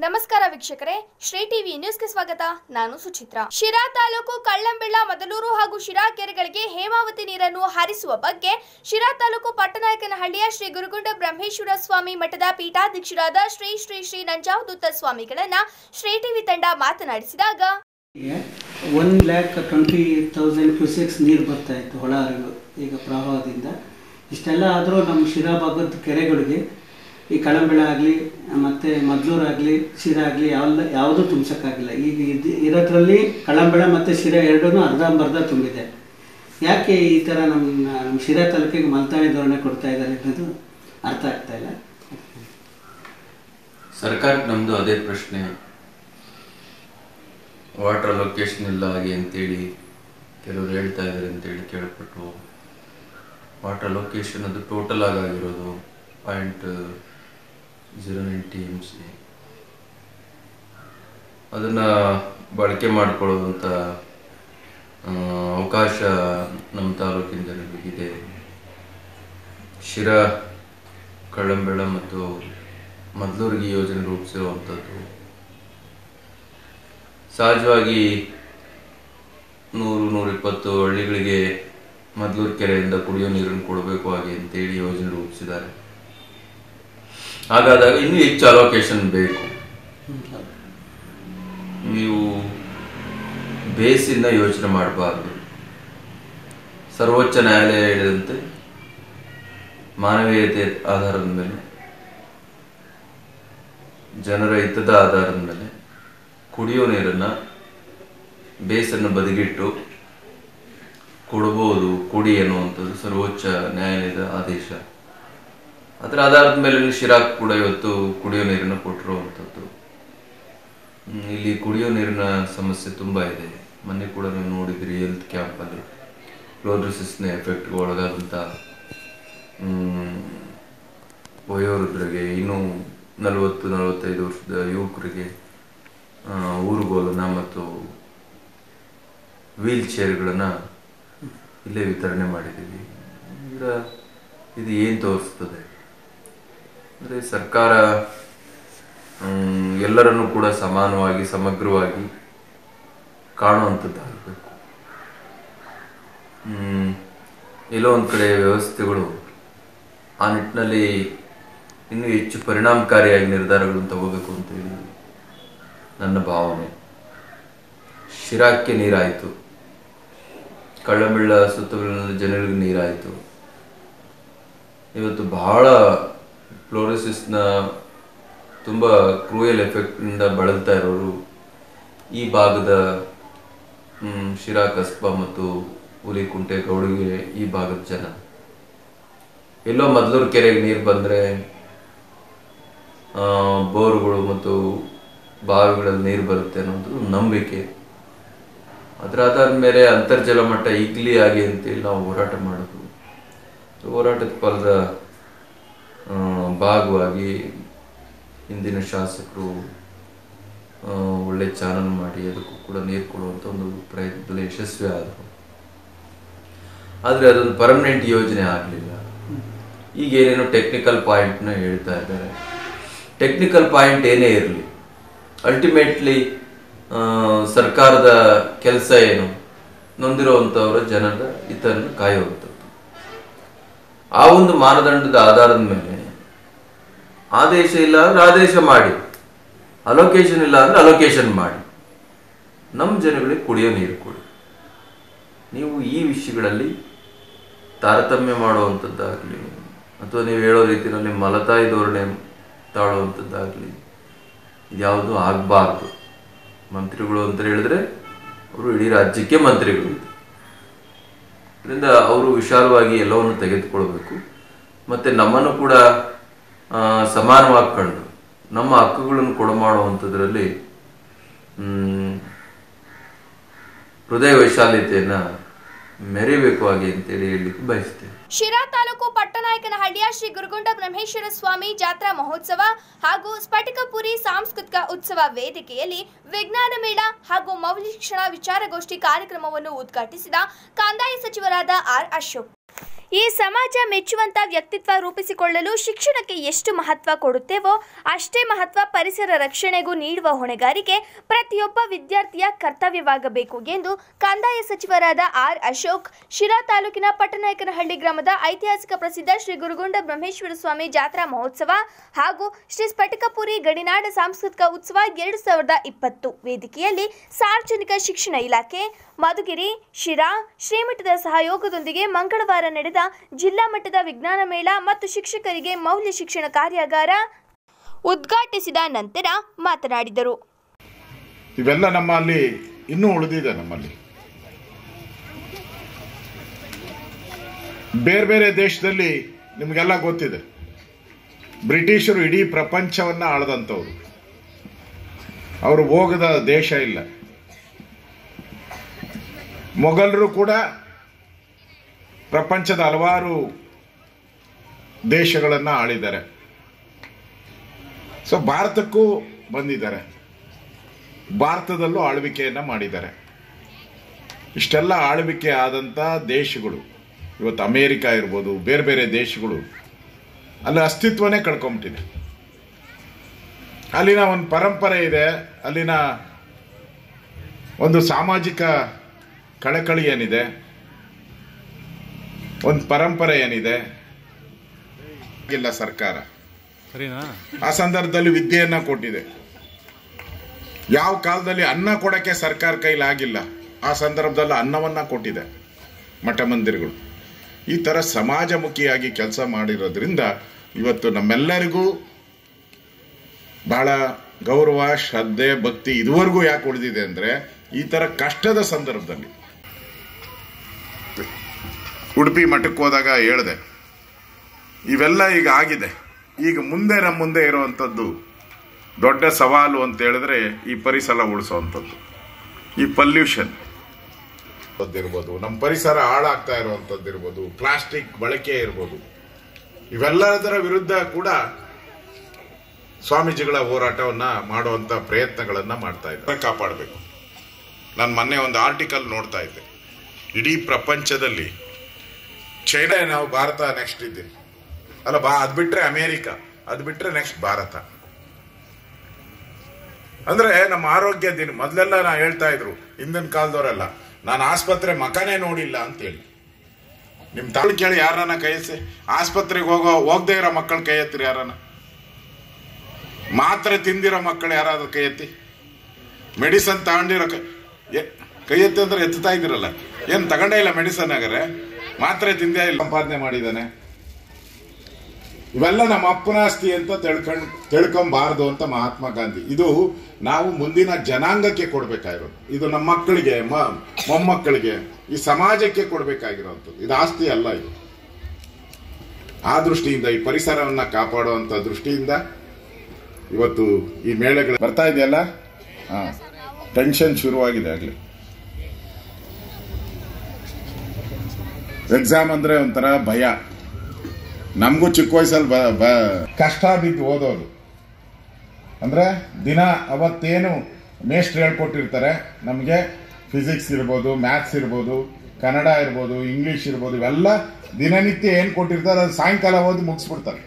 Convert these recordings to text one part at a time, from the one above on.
ನಮಸ್ಕಾರ ವೀಕ್ಷಕರೇ ಶ್ರೀ ಟಿವಿ ನ್ಯೂಸ್ಗೆ ಸ್ವಾಗತ ನಾನು ಸುಚಿತ್ರ ಶಿರಾ ತಾಲೂಕು ಕಳ್ಳಂಬೆಳ್ಳ ಮದಲೂರು ಹಾಗೂ ಶಿರಾ ಕೆರೆಗಳಿಗೆ ಹೇಮಾವತಿ ನೀರನ್ನು ಹರಿಸುವ ಬಗ್ಗೆ ಶಿರಾ ತಾಲೂಕು ಪಟ್ಟನಾಯಕನಹಳ್ಳಿಯ ಶ್ರೀ ಗುರುಗುಂಡ ಬ್ರಹ್ಮೇಶ್ವರ ಸ್ವಾಮಿ ಮಠದ ಪೀಠಾಧ್ಯಕ್ಷರಾದ ಶ್ರೀ ಶ್ರೀ ಶ್ರೀ ನಂಜಾವದೂತ ಸ್ವಾಮಿಗಳನ್ನ ಶ್ರೀ ಟಿವಿ ತಂಡ ಮಾತನಾಡಿಸಿದಾಗ one lakh twenty thousand cusecs ನೀರು ಬರ್ತಾ ಇತ್ತು ಹೊಳ ಹರಿವು ಈಗ ಪ್ರವಾಹದಿಂದ ಇಷ್ಟೆಲ್ಲ ಆದರೂ ನಮ್ಮ ಶಿರಾ ಭಾಗದ ಕೆರೆಗಳಿಗೆ ಈ ಕಳಂಬೆಳ ಆಗಲಿ ಮತ್ತು ಮದ್ಲೂರಾಗಲಿ ಶಿರಾ ಆಗಲಿ ಯಾವ್ದು ಯಾವುದೂ ತುಂಬಿಸೋಕ್ಕಾಗಿಲ್ಲ ಈಗ ಇದು ಇರೋದ್ರಲ್ಲಿ ಕಳಂಬೆಳ ಮತ್ತು ಶಿರಾ ಎರಡೂ ಅರ್ಧಂಬರ್ಧ ತುಂಬಿದೆ ಯಾಕೆ ಈ ಥರ ನಮ್ಮ ನಮ್ಮ ಶಿರಾ ತಾಲೂಕಿಗೆ ಮಲ್ತಾಯಿ ಧೋರಣೆ ಕೊಡ್ತಾ ಇದ್ದಾರೆ ಅನ್ನೋದು ಅರ್ಥ ಆಗ್ತಾ ಇಲ್ಲ ಸರ್ಕಾರಕ್ಕೆ ನಮ್ಮದು ಅದೇ ಪ್ರಶ್ನೆ ವಾಟರ್ ಲೊಕೇಶನ್ ಇಲ್ಲ ಹಾಗೆ ಅಂತೇಳಿ ಕೆಲವರು ಹೇಳ್ತಾ ಇದ್ದಾರೆ ಅಂತೇಳಿ ಕೇಳ್ಪಟ್ಟು ವಾಟರ್ ಲೊಕೇಶನ್ ಅದು ಟೋಟಲ್ ಆಗಿರೋದು point zero nine T M C ಅದನ್ನು ಬಳಕೆ ಮಾಡಿಕೊಳ್ಳುವಂಥ ಆ, ಅವಕಾಶ ನಮ್ಮ ತಾಲೂಕಿನ ಜನರಿಗಿದೆ ಶಿರಾ ಕಳ್ಳಂಬೆಳ ಮತ್ತು ಮದ್ಲೂರಿಗೆ ಈ ಯೋಜನೆ ರೂಪಿಸಿರುವಂಥದ್ದು ಸಹಜವಾಗಿ ನೂರು ನೂರಿಪ್ಪತ್ತು ಹಳ್ಳಿಗಳಿಗೆ ಮದ್ಲೂರು ಕೆರೆಯಿಂದ ಕುಡಿಯೋ ನೀರನ್ನು ಕೊಡಬೇಕು ಹಾಗೆ ಅಂತೇಳಿ ಯೋಜನೆ ರೂಪಿಸಿದ್ದಾರೆ ಹಾಗಾದಾಗ ಇನ್ನೂ ಹೆಚ್ಚು ಅಲೋಕೇಶನ್ ಬೇಕು ನೀವು ಬೇಸಿಂದ ಯೋಚನೆ ಮಾಡಬಾರ್ದು ಸರ್ವೋಚ್ಚ ನ್ಯಾಯಾಲಯ ಹೇಳಿದಂತೆ ಮಾನವೀಯತೆ ಆಧಾರದ ಮೇಲೆ ಜನರ ಹಿತದ ಆಧಾರದ ಮೇಲೆ ಕುಡಿಯೋ ನೀರನ್ನು ಬೇಸನ್ನು ಬದಿಗಿಟ್ಟು ಕೊಡ್ಬೋದು ಕುಡಿ ಅನ್ನುವಂಥದ್ದು ಸರ್ವೋಚ್ಚ ನ್ಯಾಯಾಲಯದ ಆದೇಶ ಅದರ ಆಧಾರದ ಮೇಲೆ ಶಿರಾಕ್ ಕೂಡ ಇವತ್ತು ಕುಡಿಯೋ ನೀರನ್ನು ಕೊಟ್ಟಿರುವಂಥದ್ದು ಹ್ಮ್, ಇಲ್ಲಿ ಕುಡಿಯೋ ನೀರಿನ ಸಮಸ್ಯೆ ತುಂಬ ಇದೆ ಮೊನ್ನೆ ಕೂಡ ನೀವು ನೋಡಿದ್ರಿ ಹೆಲ್ತ್ ಕ್ಯಾಂಪಲ್ಲಿ ಕ್ಲೋಡ್ರಿಸಿಸ್ನ ಎಫೆಕ್ಟ್ಗೆ ಒಳಗಾದಂಥ ಹ್ಮ್, ವಯೋವೃದ್ಧರಿಗೆ ಇನ್ನೂ ನಲವತ್ತು ನಲವತ್ತೈದು ವರ್ಷದ ಯುವಕರಿಗೆ ಆ, ಊರುಗೋಲನ್ನ ಮತ್ತು ವೀಲ್ ಚೇರ್ಗಳನ್ನು ಇಲ್ಲೇ ವಿತರಣೆ ಮಾಡಿದ್ದೀವಿ ಈಗ ಇದು ಏನು ತೋರಿಸ್ತದೆ ಅಂದರೆ ಸರ್ಕಾರ ಹ್ಮ್, ಎಲ್ಲರನ್ನೂ ಕೂಡ ಸಮಾನವಾಗಿ ಸಮಗ್ರವಾಗಿ ಕಾಣುವಂಥದ್ದಾಗಬೇಕು ಹ್ಮ್, ಎಲ್ಲೋ ಒಂದು ಕಡೆ ವ್ಯವಸ್ಥೆಗಳು ಆ ನಿಟ್ಟಿನಲ್ಲಿ ಇನ್ನೂ ಹೆಚ್ಚು ಪರಿಣಾಮಕಾರಿಯಾಗಿ ನಿರ್ಧಾರಗಳನ್ನು ತಗೋಬೇಕು ಅಂತೇಳಿ ನನ್ನ ಭಾವನೆ ಶಿರಾಕ್ಕೆ ನೀರಾಯಿತು ಕಳ್ಳಂಬೆಳ್ಳ ಸುತ್ತಮುತ್ತಲಿನ ಜನರಿಗೆ ನೀರಾಯಿತು ಇವತ್ತು ಬಹಳ ಫ್ಲೋರೋಸಿಸ್ನ ತುಂಬ ಕ್ರೂಯಲ್ ಎಫೆಕ್ಟಿಂದ ಬಳಲ್ತಾ ಇರೋರು ಈ ಭಾಗದ ಹ್ಮ್, ಶಿರಾ ಕಸ್ಬಾ ಮತ್ತು ಹುಲಿಕುಂಟೆ ಗೌಡಿಗೆ ಈ ಭಾಗದ ಜನ ಎಲ್ಲೋ ಮದ್ಲೂರು ಕೆರೆಗೆ ನೀರು ಬಂದರೆ ಬೋರ್ಗಳು ಮತ್ತು ಬಾವಿಗಳಲ್ಲಿ ನೀರು ಬರುತ್ತೆ ಅನ್ನೋದು ನಂಬಿಕೆ ಅದರ ಆಧಾರದ ಮೇಲೆ ಅಂತರ್ಜಲ ಮಟ್ಟ ಈಗಲಿ ಆಗಿ ಅಂತೇಳಿ ನಾವು ಹೋರಾಟ ಮಾಡೋದು ಹೋರಾಟದ ಫಲದ ಆ, ಭಾಗವಾಗಿ ಹಿಂದಿನ ಶಾಸಕರು ಆ, ಒಳ್ಳೆ ಚಾನಲ್ ಮಾಡಿ ಅದಕ್ಕೂ ಕೂಡ ನೀರು ಕೊಡುವಂಥ ಒಂದು ಪ್ರಯತ್ನದಲ್ಲಿ ಯಶಸ್ವಿ ಆದರು ಆದರೆ ಅದೊಂದು ಪರ್ಮನೆಂಟ್ ಯೋಜನೆ ಆಗಲಿಲ್ಲ ಈಗ ಏನೇನೋ ಟೆಕ್ನಿಕಲ್ ಪಾಯಿಂಟ್ನ ಹೇಳ್ತಾ ಇದ್ದಾರೆ ಟೆಕ್ನಿಕಲ್ ಪಾಯಿಂಟ್ ಏನೇ ಇರಲಿ ಅಲ್ಟಿಮೇಟ್ಲಿ ಸರ್ಕಾರದ ಕೆಲಸ ಏನು ನೊಂದಿರುವಂಥವರ ಜನರ ಹಿತನ್ನು ಕಾಯುವಂಥದ್ದು ಆ ಒಂದು ಮಾನದಂಡದ ಆಧಾರದ ಮೇಲೆ ಆದೇಶ ಇಲ್ಲ ಅಂದ್ರೆ ಆದೇಶ ಮಾಡಿ ಅಲೋಕೇಶನ್ ಇಲ್ಲ ಅಂದ್ರೆ ಅಲೋಕೇಶನ್ ಮಾಡಿ ನಮ್ಮ ಜನಗಳಿಗೆ ಕುಡಿಯೋ ನೀರು ಕೊಡಿ ನೀವು ಈ ವಿಷಯಗಳಲ್ಲಿ ತಾರತಮ್ಯ ಮಾಡುವಂಥದ್ದಾಗಲಿ ಅಥವಾ ನೀವು ಹೇಳೋ ರೀತಿಯಲ್ಲಿ ಮಲತಾಯಿ ಧೋರಣೆ ತಾಳುವಂಥದ್ದಾಗಲಿ ಇದ್ಯಾವುದು ಆಗಬಾರ್ದು ಮಂತ್ರಿಗಳು ಅಂತ ಹೇಳಿದ್ರೆ ಅವರು ಇಡೀ ರಾಜ್ಯಕ್ಕೆ ಮಂತ್ರಿಗಳು ಅದರಿಂದ ಅವರು ವಿಶಾಲವಾಗಿ ಎಲ್ಲವನ್ನು ತೆಗೆದುಕೊಳ್ಬೇಕು ಮತ್ತು ನಮ್ಮನ್ನು ಕೂಡ ಆ, ಸಮಾನವಾಗಿ ಕಂಡು ನಮ್ಮ ಹಕ್ಕುಗಳನ್ನು ಕೊಡಮಾಡುವಂಥದ್ರಲ್ಲಿ ಮ್, ಹೃದಯ ವೈಶಾಲ್ಯತೆಯನ್ನು ಮೆರಿಬೇಕು ಹಾಗೆ ಅಂತೇಳಿ ಹೇಳಲಿಕ್ಕೆ ಬಯಸ್ತೇನೆ ಶಿರಾ ತಾಲೂಕು ಪಟ್ಟನಾಯಕನಹಳ್ಳಿಯ ಶ್ರೀ ಗುರುಗುಂಡ ಬ್ರಹ್ಮೇಶ್ವರ ಸ್ವಾಮಿ ಜಾತ್ರಾ ಮಹೋತ್ಸವ ಹಾಗೂ ಸ್ಫಟಿಕಪುರಿ ಸಾಂಸ್ಕೃತಿಕ ಉತ್ಸವ ವೇದಿಕೆಯಲ್ಲಿ ವಿಜ್ಞಾನ ಮೇಳ ಹಾಗೂ ಮೌಲಿಕ್ಷಣ ವಿಚಾರಗೋಷ್ಠಿ ಕಾರ್ಯಕ್ರಮವನ್ನು ಉದ್ಘಾಟಿಸಿದ ಕಂದಾಯ ಸಚಿವರಾದ ಆರ್ ಅಶೋಕ್ ಈ ಸಮಾಜ ಮೆಚ್ಚುವಂತ ವ್ಯಕ್ತಿತ್ವ ರೂಪಿಸಿಕೊಳ್ಳಲು ಶಿಕ್ಷಣಕ್ಕೆ ಎಷ್ಟು ಮಹತ್ವ ಕೊಡುತ್ತೇವೋ ಅಷ್ಟೇ ಮಹತ್ವ ಪರಿಸರ ರಕ್ಷಣೆಗೂ ನೀಡುವ ಹೊಣೆಗಾರಿಕೆ ಪ್ರತಿಯೊಬ್ಬ ವಿದ್ಯಾರ್ಥಿಯ ಕರ್ತವ್ಯವಾಗಬೇಕು ಎಂದು ಕಂದಾಯ ಸಚಿವರಾದ ಆರ್ ಅಶೋಕ್ ಶಿರಾ ತಾಲೂಕಿನ ಪಟ್ಟನಾಯಕನಹಳ್ಳಿ ಗ್ರಾಮದ ಐತಿಹಾಸಿಕ ಪ್ರಸಿದ್ಧ ಶ್ರೀ ಗುರುಗೊಂಡ ಬ್ರಹ್ಮೇಶ್ವರ ಸ್ವಾಮಿ ಜಾತ್ರಾ ಮಹೋತ್ಸವ ಹಾಗೂ ಶ್ರೀ ಸ್ಫಟಿಕಪುರಿ ಗಡಿನಾಡ ಸಾಂಸ್ಕೃತಿಕ ಉತ್ಸವ ಎರಡು ಸಾವಿರದ ಇಪ್ಪತ್ತು ವೇದಿಕೆಯಲ್ಲಿ ಸಾರ್ವಜನಿಕ ಶಿಕ್ಷಣ ಇಲಾಖೆ ಮಧುಗಿರಿ ಶಿರಾ ಶ್ರೀಮಠದ ಸಹಯೋಗದೊಂದಿಗೆ ಮಂಗಳವಾರ ನಡೆದ ಜಿಲ್ಲಾ ಮಟ್ಟದ ವಿಜ್ಞಾನ ಮೇಳ ಮತ್ತು ಶಿಕ್ಷಕರಿಗೆ ಮೌಲ್ಯ ಶಿಕ್ಷಣ ಕಾರ್ಯಾಗಾರ ಉದ್ಘಾಟಿಸಿದ ನಂತರ ಮಾತನಾಡಿದರು ಇವೆಲ್ಲ ನಮ್ಮಲ್ಲಿ ಇನ್ನೂ ಉಳಿದಿದೆ ನಮ್ಮಲ್ಲಿ ಬೇರೆ ಬೇರೆ ದೇಶದಲ್ಲಿ ನಿಮಗೆಲ್ಲ ಗೊತ್ತಿದೆ ಬ್ರಿಟಿಷರು ಇಡೀ ಪ್ರಪಂಚವನ್ನ ಆಳದಂಥವ್ರು ಅವರು ಹೋಗದ ದೇಶ ಇಲ್ಲ ಮೊಘಲರು ಕೂಡ ಪ್ರಪಂಚದ ಹಲವಾರು ದೇಶಗಳನ್ನ ಆಳಿದ್ದಾರೆ ಸೊ ಭಾರತಕ್ಕೂ ಬಂದಿದ್ದಾರೆ ಭಾರತದಲ್ಲೂ ಆಳ್ವಿಕೆಯನ್ನ ಮಾಡಿದ್ದಾರೆ ಇಷ್ಟೆಲ್ಲ ಆಳ್ವಿಕೆ ಆದಂಥ ದೇಶಗಳು ಇವತ್ತು ಅಮೇರಿಕ ಇರ್ಬೋದು ಬೇರೆ ಬೇರೆ ದೇಶಗಳು ಅಲ್ಲಿ ಅಸ್ತಿತ್ವನೇ ಕಳ್ಕೊಂಬಿಟ್ಟಿದೆ ಅಲ್ಲಿನ ಒಂದು ಪರಂಪರೆ ಇದೆ ಅಲ್ಲಿನ ಒಂದು ಸಾಮಾಜಿಕ ಕಳಕಳಿ ಏನಿದೆ ಒಂದು ಪರಂಪರೆ ಏನಿದೆ ಇಲ್ಲ ಸರ್ಕಾರ ಆ ಸಂದರ್ಭದಲ್ಲಿ ವಿದ್ಯೆಯನ್ನ ಕೊಟ್ಟಿದೆ ಯಾವ ಕಾಲದಲ್ಲಿ ಅನ್ನ ಕೊಡಕ್ಕೆ ಸರ್ಕಾರ ಕೈಲಿ ಆಗಿಲ್ಲ ಆ ಸಂದರ್ಭದಲ್ಲಿ ಅನ್ನವನ್ನ ಕೊಟ್ಟಿದೆ ಮಠ ಮಂದಿರಗಳು ಈ ತರ ಸಮಾಜಮುಖಿಯಾಗಿ ಕೆಲಸ ಮಾಡಿರೋದ್ರಿಂದ ಇವತ್ತು ನಮ್ಮೆಲ್ಲರಿಗೂ ಬಹಳ ಗೌರವ ಶ್ರದ್ಧೆ ಭಕ್ತಿ ಇದುವರೆಗೂ ಯಾಕೆ ಉಳಿದಿದೆ ಅಂದ್ರೆ ಈ ತರ ಕಷ್ಟದ ಸಂದರ್ಭದಲ್ಲಿ ಉಡುಪಿ ಮಠಕ್ಕೆ ಹೋದಾಗ ಹೇಳಿದೆ ಇವೆಲ್ಲ ಈಗ ಆಗಿದೆ ಈಗ ಮುಂದೆ ನಮ್ಮ ಮುಂದೆ ಇರುವಂಥದ್ದು ದೊಡ್ಡ ಸವಾಲು ಅಂತ ಹೇಳಿದ್ರೆ ಈ ಪರಿಸರ ಉಳಿಸುವಂಥದ್ದು ಈ ಪಲ್ಯೂಷನ್ ಇರ್ಬೋದು ನಮ್ಮ ಪರಿಸರ ಹಾಳಾಗ್ತಾ ಇರುವಂಥದ್ದು ಇರ್ಬೋದು ಪ್ಲಾಸ್ಟಿಕ್ ಬಳಕೆ ಇರ್ಬೋದು ಇವೆಲ್ಲದರ ವಿರುದ್ಧ ಕೂಡ ಸ್ವಾಮೀಜಿಗಳ ಹೋರಾಟವನ್ನ ಮಾಡುವಂತ ಪ್ರಯತ್ನಗಳನ್ನ ಮಾಡ್ತಾ ಇದ್ದಾರೆ ಕಾಪಾಡಬೇಕು ನಾನು ಮೊನ್ನೆ ಒಂದು ಆರ್ಟಿಕಲ್ ನೋಡ್ತಾ ಇದ್ದೆ ಇಡೀ ಪ್ರಪಂಚದಲ್ಲಿ ಚೈನಾ ನಾವು ಭಾರತ ನೆಕ್ಸ್ಟ್ ಇದ್ದೀವಿ ಅಲ್ಲ ಬಾ ಅದ್ ಬಿಟ್ರೆ ಅಮೇರಿಕ ಅದ್ ಬಿಟ್ರೆ ನೆಕ್ಸ್ಟ್ ಭಾರತ ಅಂದ್ರೆ ನಮ್ಮ ಆರೋಗ್ಯ ದಿನ ಮೊದಲೆಲ್ಲ ನಾ ಹೇಳ್ತಾ ಇದ್ರು ಹಿಂದಿನ ಕಾಲದವರೆಲ್ಲ ನಾನು ಆಸ್ಪತ್ರೆ ಮಕನೇ ನೋಡಿಲ್ಲ ಅಂತ ಹೇಳಿ ನಿಮ್ ತಾಳು ಕೇಳಿ ಯಾರನ್ನ ಕೈ ಎತ್ತಿ ಆಸ್ಪತ್ರೆಗೆ ಹೋಗೋ ಹೋಗದೆ ಇರೋ ಮಕ್ಕಳ ಕೈ ಎತ್ತಿರಿ ಯಾರನ್ನ ಮಾತ್ರೆ ತಿಂದಿರೋ ಮಕ್ಕಳು ಯಾರಾದ್ರೂ ಕೈ ಎತ್ತಿ ಮೆಡಿಸನ್ ತಗೊಂಡಿರೋ ಕೈ ಎ- ಕೈ ಎತ್ತಿ ಅಂದ್ರೆ ಎತ್ತುತ್ತಾ ಇದ್ದೀರಲ್ಲ ಏನ್ ತಗೊಂಡೇ ಇಲ್ಲ ಮೆಡಿಸನ್ ಆಗರೆ ಮಾತ್ರೆ ತಿಂದೇ ಇಲ್ಲ ಸಂಪಾದನೆ ಮಾಡಿದಾನೆ ಇವೆಲ್ಲ ನಮ್ಮ ಅಪ್ಪನ ಆಸ್ತಿ ಅಂತ ತಿಳ್ಕೊಂಡ್ ತಿಳ್ಕೊಂಬಾರ್ದು ಅಂತ ಮಹಾತ್ಮ ಗಾಂಧಿ ಇದು ನಾವು ಮುಂದಿನ ಜನಾಂಗಕ್ಕೆ ಕೊಡ್ಬೇಕಾಗಿರೋದು ಇದು ನಮ್ಮ ಮಕ್ಕಳಿಗೆ ಮ- ಮೊಮ್ಮಕ್ಕಳಿಗೆ ಈ ಸಮಾಜಕ್ಕೆ ಕೊಡ್ಬೇಕಾಗಿರೋಂಥದ್ದು ಇದು ಆಸ್ತಿ ಅಲ್ಲ ಇದು ಆ ದೃಷ್ಟಿಯಿಂದ ಈ ಪರಿಸರವನ್ನ ಕಾಪಾಡುವಂತ ದೃಷ್ಟಿಯಿಂದ ಇವತ್ತು ಈ ಮೇಳಗಳು ಬರ್ತಾ ಇದೆಯಲ್ಲ ಹಾ ಟೆನ್ಷನ್ ಶುರುವಾಗಿದೆ ಆಗ್ಲಿ ಎಕ್ಸಾಮ್ ಅಂದ್ರೆ ಒಂಥರ ಭಯ ನಮಗೂ ಚಿಕ್ಕ ವಯಸ್ಸಲ್ಲಿ ಬ ಬ- ಕಷ್ಟ ಬಿದ್ದು ಓದೋದು ಅಂದ್ರೆ ದಿನ ಅವತ್ತೇನು ಮೇಷ್ಟ್ರು ಹೇಳ್ಕೊಟ್ಟಿರ್ತಾರೆ ನಮಗೆ ಫಿಸಿಕ್ಸ್ ಇರ್ಬೋದು ಮ್ಯಾಥ್ಸ್ ಇರ್ಬೋದು ಕನ್ನಡ ಇರ್ಬೋದು ಇಂಗ್ಲಿಷ್ ಇರ್ಬೋದು ಇವೆಲ್ಲ ದಿನನಿತ್ಯ ಏನ್ ಕೊಟ್ಟಿರ್ತಾರೆ ಅದು ಸಾಯಂಕಾಲ ಓದಿ ಮುಗಿಸ್ಬಿಡ್ತಾರೆ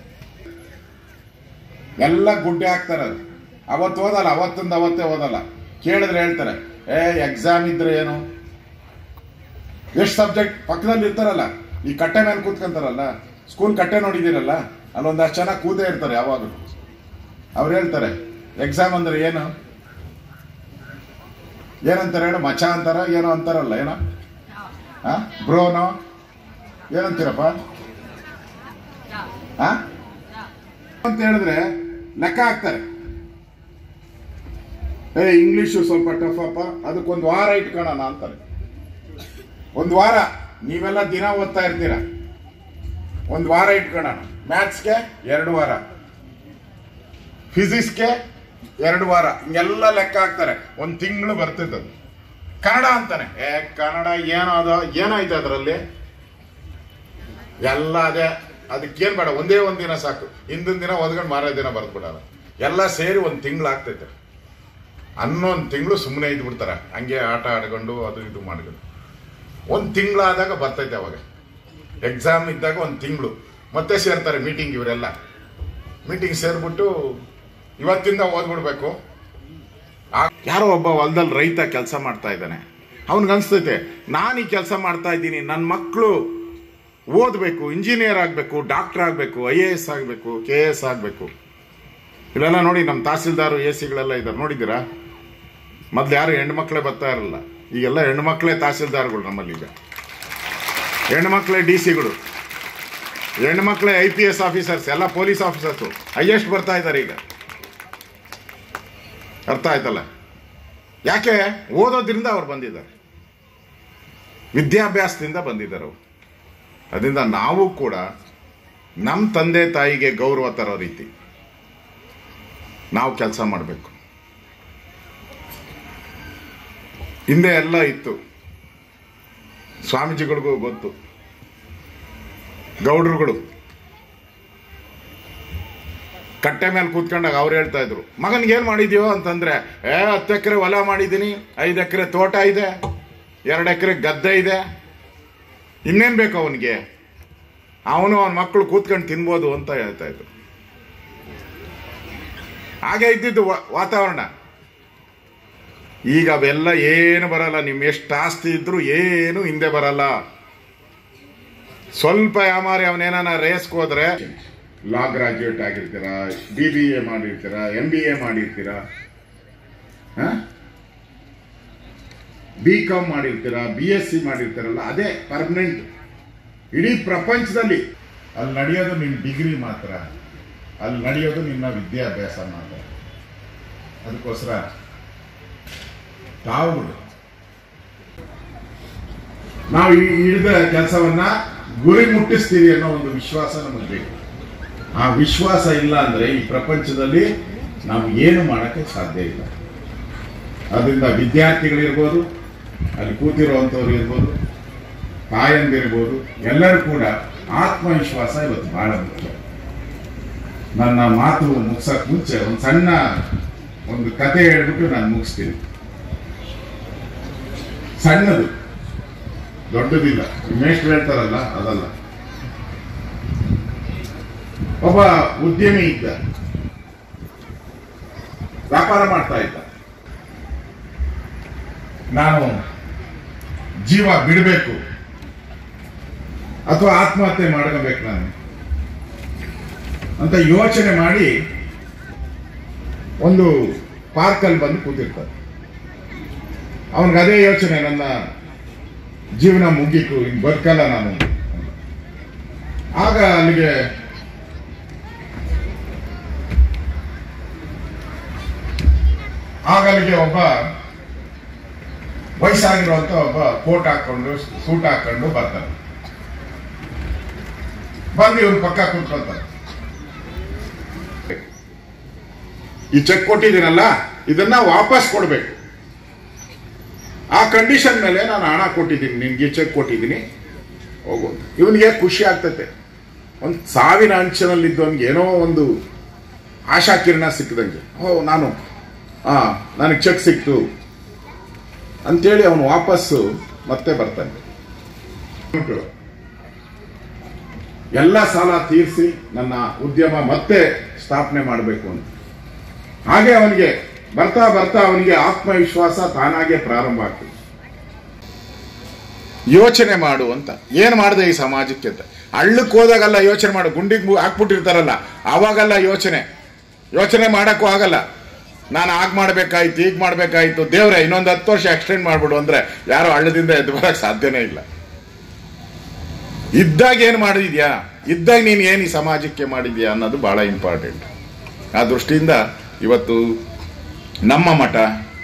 ಎಲ್ಲ ಗುಡ್ಡೆ ಹಾಕ್ತಾರೆ ಅದು ಅವತ್ತು ಓದಲ್ಲ ಅವತ್ತೊಂದು ಅವತ್ತೇ ಓದಲ್ಲ ಕೇಳಿದ್ರೆ ಹೇಳ್ತಾರೆ ಏ ಎಕ್ಸಾಮ್ ಇದ್ರೆ ಏನು ಎಷ್ಟು ಸಬ್ಜೆಕ್ಟ್ ಪಕ್ಕದಲ್ಲಿ ಇರ್ತಾರಲ್ಲ ಈ ಕಟ್ಟೆ ಮೇಲೆ ಕೂತ್ಕೊಂತಾರಲ್ಲ ಸ್ಕೂಲ್ ಕಟ್ಟೆ ನೋಡಿದ್ದೀರಲ್ಲ ಅಲ್ಲೊಂದಷ್ಟು ಜನ ಕೂತೇ ಇರ್ತಾರೆ ಯಾವಾಗಲೂ ಅವ್ರು ಹೇಳ್ತಾರೆ ಎಕ್ಸಾಮ್ ಅಂದ್ರೆ ಏನು ಏನಂತಾರೆ ಹೇಳು ಮಚ ಅಂತಾರ ಏನೋ ಅಂತಾರಲ್ಲ ಏನೋ ಆ ಬ್ರೋನೋ ಏನಂತೀರಪ್ಪ ಆ ಅಂತ ಹೇಳಿದ್ರೆ ಲೆಕ್ಕ ಹಾಕ್ತಾರೆ ಏ ಇಂಗ್ಲಿಷು ಸ್ವಲ್ಪ ಟಫ್ ಅಪ್ಪ ಅದಕ್ಕೊಂದು ವಾರ ಇಟ್ಕೊಳ್ಳೋಣ ಅಂತಾರೆ ಒಂದು ವಾರ ನೀವೆಲ್ಲ ದಿನ ಓದ್ತಾ ಇರ್ತೀರ ಒಂದು ವಾರ ಇಟ್ಕೊಳ್ಳೋಣ ಮ್ಯಾಥ್ಸ್ಗೆ ಎರಡು ವಾರ ಫಿಸಿಕ್ಸ್ಗೆ ಎರಡು ವಾರ ಹಿಂಗೆಲ್ಲ ಲೆಕ್ಕ ಹಾಕ್ತಾರೆ ಒಂದು ತಿಂಗಳು ಬರ್ತಿದ್ದದು ಕನ್ನಡ ಅಂತಾನೆ ಏ ಕನ್ನಡ ಏನೋ ಅದು ಏನಾಯ್ತು ಅದರಲ್ಲಿ ಎಲ್ಲ ಅದೇ ಅದಕ್ಕೇನ್ ಬೇಡ ಒಂದೇ ಒಂದ್ ದಿನ ಸಾಕು ಹಿಂದಿನ ದಿನ ಓದ್ಕೊಂಡು ಮಾರನೇ ದಿನ ಬರ್ದ್ಬಿಡಲ್ಲ ಎಲ್ಲ ಸೇರಿ ಒಂದು ತಿಂಗಳು ಆಗ್ತೈತೆ ಹನ್ನೊಂದು ತಿಂಗಳು ಸುಮ್ಮನೆ ಇದ್ದು ಬಿಡ್ತಾರೆ ಹಂಗೆ ಆಟ ಆಡ್ಕೊಂಡು ಅದು ಇದು ಮಾಡ್ಕೊಂಡು ಒಂದು ತಿಂಗಳಾದಾಗ ಬರ್ತೈತೆ ಅವಾಗ ಎಕ್ಸಾಮ್ ಇದ್ದಾಗ ಒಂದು ತಿಂಗಳು ಮತ್ತೆ ಸೇರ್ತಾರೆ ಮೀಟಿಂಗ್ ಇವರೆಲ್ಲ ಮೀಟಿಂಗ್ ಸೇರ್ಬಿಟ್ಟು ಇವತ್ತಿಂದ ಓದ್ಬಿಡ್ಬೇಕು ಆ- ಯಾರೋ ಒಬ್ಬ ಹೊಲದಲ್ಲಿ ರೈತ ಕೆಲಸ ಮಾಡ್ತಾ ಇದ್ದಾನೆ ಅವನಿಗನ್ಸ್ತೈತೆ ನಾನು ಈ ಕೆಲಸ ಮಾಡ್ತಾ ಇದ್ದೀನಿ ನನ್ನ ಮಕ್ಕಳು ಓದಬೇಕು ಇಂಜಿನಿಯರ್ ಆಗಬೇಕು ಡಾಕ್ಟರ್ ಆಗಬೇಕು ಐ ಎ ಎಸ್ ಆಗಬೇಕು ಕೆ ಎ ಎಸ್ ಆಗಬೇಕು ಇಲ್ಲೆಲ್ಲ ನೋಡಿ ನಮ್ಮ ತಹಸೀಲ್ದಾರು ಎ ಸಿಗಳೆಲ್ಲ ಇದ್ದಾರೆ ನೋಡಿದ್ದೀರಾ ಮೊದ್ಲು ಯಾರು ಹೆಣ್ಮಕ್ಳೇ ಬರ್ತಾ ಇರಲ್ಲ ಈಗೆಲ್ಲ ಹೆಣ್ಮಕ್ಳೇ ತಹಸೀಲ್ದಾರ್ಗಳು ನಮ್ಮಲ್ಲಿ ಈಗ ಹೆಣ್ಮಕ್ಳೇ ಡಿ ಸಿಗಳು ಹೆಣ್ಮಕ್ಳೇ ಐ ಪಿ ಎಸ್ ಆಫೀಸರ್ಸ್ ಎಲ್ಲ ಪೊಲೀಸ್ ಆಫೀಸರ್ಸು ಹೈಯೆಸ್ಟ್ ಬರ್ತಾ ಇದ್ದಾರೆ ಈಗ ಅರ್ಥ ಆಯ್ತಲ್ಲ ಯಾಕೆ ಓದೋದ್ರಿಂದ ಅವ್ರು ಬಂದಿದ್ದಾರೆ ವಿದ್ಯಾಭ್ಯಾಸದಿಂದ ಬಂದಿದ್ದಾರೆ ಅವರು ಅದರಿಂದ ನಾವು ಕೂಡ ನಮ್ಮ ತಂದೆ ತಾಯಿಗೆ ಗೌರವ ತರೋ ರೀತಿ ನಾವು ಕೆಲಸ ಮಾಡಬೇಕು ಹಿಂದೆ ಎಲ್ಲ ಇತ್ತು ಸ್ವಾಮೀಜಿಗಳಿಗೂ ಗೊತ್ತು ಗೌಡ್ರುಗಳು ಕಟ್ಟೆ ಮೇಲೆ ಕೂತ್ಕೊಂಡಾಗ ಅವ್ರು ಹೇಳ್ತಾ ಇದ್ರು ಮಗನ್ಗೆ ಏನ್ ಮಾಡಿದ್ಯೋ ಅಂತಂದ್ರೆ ಏ ಹತ್ತು ಎಕರೆ ಹೊಲ ಮಾಡಿದ್ದೀನಿ ಐದು ಎಕರೆ ತೋಟ ಇದೆ ಎರಡು ಎಕರೆ ಗದ್ದೆ ಇದೆ ಇನ್ನೇನ್ ಬೇಕು ಅವನಿಗೆ ಅವನು ಅವನ ಮಕ್ಕಳು ಕೂತ್ಕೊಂಡು ತಿನ್ಬೋದು ಅಂತ ಹೇಳ್ತಾ ಇದ್ರು ಹಾಗೆ ಇದ್ದಿದ್ದು ವಾ- ವಾತಾವರಣ ಈಗ ಅವೆಲ್ಲ ಏನು ಬರಲ್ಲ ನಿಮ್ ಎಷ್ಟು ಆಸ್ತಿ ಇದ್ರು ಏನು ಹಿಂದೆ ಬರಲ್ಲ ಸ್ವಲ್ಪ ಯಾಮಾರಿ ಅವನೇನ ರೇಸ್ಗೆ ಹೋದ್ರೆ ಲಾ ಗ್ರಾಜ್ಯುಯೇಟ್ ಆಗಿರ್ತೀರಾ ಬಿ ಬಿ ಎ ಮಾಡಿರ್ತೀರಾ ಎಂ ಬಿ ಎ ಮಾಡಿರ್ತೀರಾ ಬಿ ಕಾಮ್ ಮಾಡಿರ್ತೀರಾ ಬಿ ಎಸ್ ಸಿ ಮಾಡಿರ್ತೀರಲ್ಲ ಅದೇ ಪರ್ಮನೆಂಟ್ ಇಡೀ ಪ್ರಪಂಚದಲ್ಲಿ ಅಲ್ಲಿ ನಡೆಯೋದು ನಿನ್ನ ಡಿಗ್ರಿ ಮಾತ್ರ ಅಲ್ಲಿ ನಡೆಯೋದು ನಿನ್ನ ವಿದ್ಯಾಭ್ಯಾಸ ಮಾತ್ರ ಅದಕ್ಕೋಸ್ಕರ ತಾವುಗಳು ನಾವು ಈ ಹಿಡಿದ ಕೆಲಸವನ್ನ ಗುರಿ ಮುಟ್ಟಿಸ್ತೀವಿ ಅನ್ನೋ ಒಂದು ವಿಶ್ವಾಸ ನಮಗೆ ಬೇಕು ಆ ವಿಶ್ವಾಸ ಇಲ್ಲ ಅಂದ್ರೆ ಈ ಪ್ರಪಂಚದಲ್ಲಿ ನಾವು ಏನು ಮಾಡಕ್ಕೆ ಸಾಧ್ಯ ಇಲ್ಲ ಅದರಿಂದ ವಿದ್ಯಾರ್ಥಿಗಳಿರ್ಬೋದು ಅಲ್ಲಿ ಕೂತಿರುವಂಥವ್ರು ಇರ್ಬೋದು ತಾಯಂದಿರ್ಬೋದು ಎಲ್ಲರೂ ಕೂಡ ಆತ್ಮವಿಶ್ವಾಸ ಇವತ್ತು ಬಹಳ ಮುಖ್ಯ ನನ್ನ ಮಾತು ಮುಗ್ಸಕ್ ಮುಂಚೆ ಒಂದು ಸಣ್ಣ ಒಂದು ಕತೆ ಹೇಳ್ಬಿಟ್ಟು ನಾನು ಮುಗಿಸ್ತೀನಿ ಸಣ್ಣದು ದೊಡ್ಡದಿಲ್ಲ ಈ ಮೇಷ್ಟ್ರು ಹೇಳ್ತಾರಲ್ಲ ಅದಲ್ಲ ಒಬ್ಬ ಉದ್ಯಮಿ ಇದ್ದ ವ್ಯಾಪಾರ ಮಾಡ್ತಾ ಇದ್ದ ನಾನು ಜೀವ ಬಿಡಬೇಕು ಅಥವಾ ಆತ್ಮಹತ್ಯೆ ಮಾಡ್ಕೋಬೇಕು ನಾನು ಅಂತ ಯೋಚನೆ ಮಾಡಿ ಒಂದು ಪಾರ್ಕಲ್ಲಿ ಬಂದು ಕೂತಿರ್ತಾರೆ ಅವನಿಗೆ ಅದೇ ಯೋಚನೆ ನನ್ನ ಜೀವನ ಮುಗೀತು ಇನ್ ಬದುಕಲ್ಲ ನಾನು ಆಗ ಅಲ್ಲಿಗೆ ಆಗ ಅಲ್ಲಿಗೆ ಒಬ್ಬ ವಯಸ್ಸಾಗಿರುವಂತ ಒಬ್ಬ ಕೋಟ್ ಹಾಕೊಂಡು ಸೂಟ್ ಹಾಕೊಂಡು ಬರ್ತಾನೆ ಬಂದು ಇವ್ನ ಪಕ್ಕ ಕೂತ್ಕೊಳ್ತಾನೆ ಈ ಚೆಕ್ ಕೊಟ್ಟಿದ್ದೀನಲ್ಲ ಇದನ್ನ ವಾಪಸ್ ಕೊಡ್ಬೇಕು ಆ ಕಂಡೀಷನ್ ಮೇಲೆ ನಾನು ಹಣ ಕೊಟ್ಟಿದ್ದೀನಿ ನಿನ್ಗೆ ಚೆಕ್ ಕೊಟ್ಟಿದ್ದೀನಿ ಹೋಗು ಇವನಿಗೆ ಖುಷಿ ಆಗ್ತತೆ ಒಂದು ಸಾವಿನ ಅಂಚಿನಲ್ಲಿದ್ದವನಿಗೆ ಏನೋ ಒಂದು ಆಶಾ ಕಿರಣ ಸಿಕ್ಕಿದಂಗೆ ಓ ನಾನು ಆ ನನಗೆ ಚೆಕ್ ಸಿಕ್ತು ಅಂತೇಳಿ ಅವನು ವಾಪಸ್ಸು ಮತ್ತೆ ಬರ್ತಾನೆ ಎಲ್ಲ ಸಾಲ ತೀರಿಸಿ ನನ್ನ ಉದ್ಯಮ ಮತ್ತೆ ಸ್ಥಾಪನೆ ಮಾಡಬೇಕು ಅಂತ ಹಾಗೆ ಅವನಿಗೆ ಬರ್ತಾ ಬರ್ತಾ ಅವನಿಗೆ ಆತ್ಮವಿಶ್ವಾಸ ತಾನಾಗೆ ಪ್ರಾರಂಭ ಆಗ್ತದೆ ಯೋಚನೆ ಮಾಡು ಅಂತ ಏನ್ ಮಾಡಿದೆ ಈ ಸಮಾಜಕ್ಕೆ ಅಂತ ಹಳ್ಳಕ್ಕೆ ಹೋದಾಗೆಲ್ಲ ಯೋಚನೆ ಮಾಡು ಗುಂಡಿಗೆ ಹಾಕ್ಬಿಟ್ಟಿರ್ತಾರಲ್ಲ ಅವಾಗೆಲ್ಲ ಯೋಚನೆ ಯೋಚನೆ ಮಾಡಕ್ಕೂ ಆಗಲ್ಲ ನಾನು ಆಗ ಮಾಡ್ಬೇಕಾಯ್ತು ಈಗ ಮಾಡ್ಬೇಕಾಯ್ತು ದೇವ್ರೆ ಇನ್ನೊಂದು ಹತ್ತು ವರ್ಷ ಎಕ್ಸ್ಟೆಂಡ್ ಮಾಡ್ಬಿಡು ಅಂದ್ರೆ ಯಾರು ಹಳ್ಳದಿಂದ ಎದ್ದು ಬರಕ್ ಸಾಧ್ಯನೇ ಇಲ್ಲ ಇದ್ದಾಗ ಏನ್ ಮಾಡಿದ್ಯಾ ಇದ್ದಾಗ ನೀನು ಏನು ಈ ಸಮಾಜಕ್ಕೆ ಮಾಡಿದ್ಯಾ ಅನ್ನೋದು ಬಹಳ ಇಂಪಾರ್ಟೆಂಟ್ ಆ ದೃಷ್ಟಿಯಿಂದ ಇವತ್ತು ನಮ್ಮ ಮಠ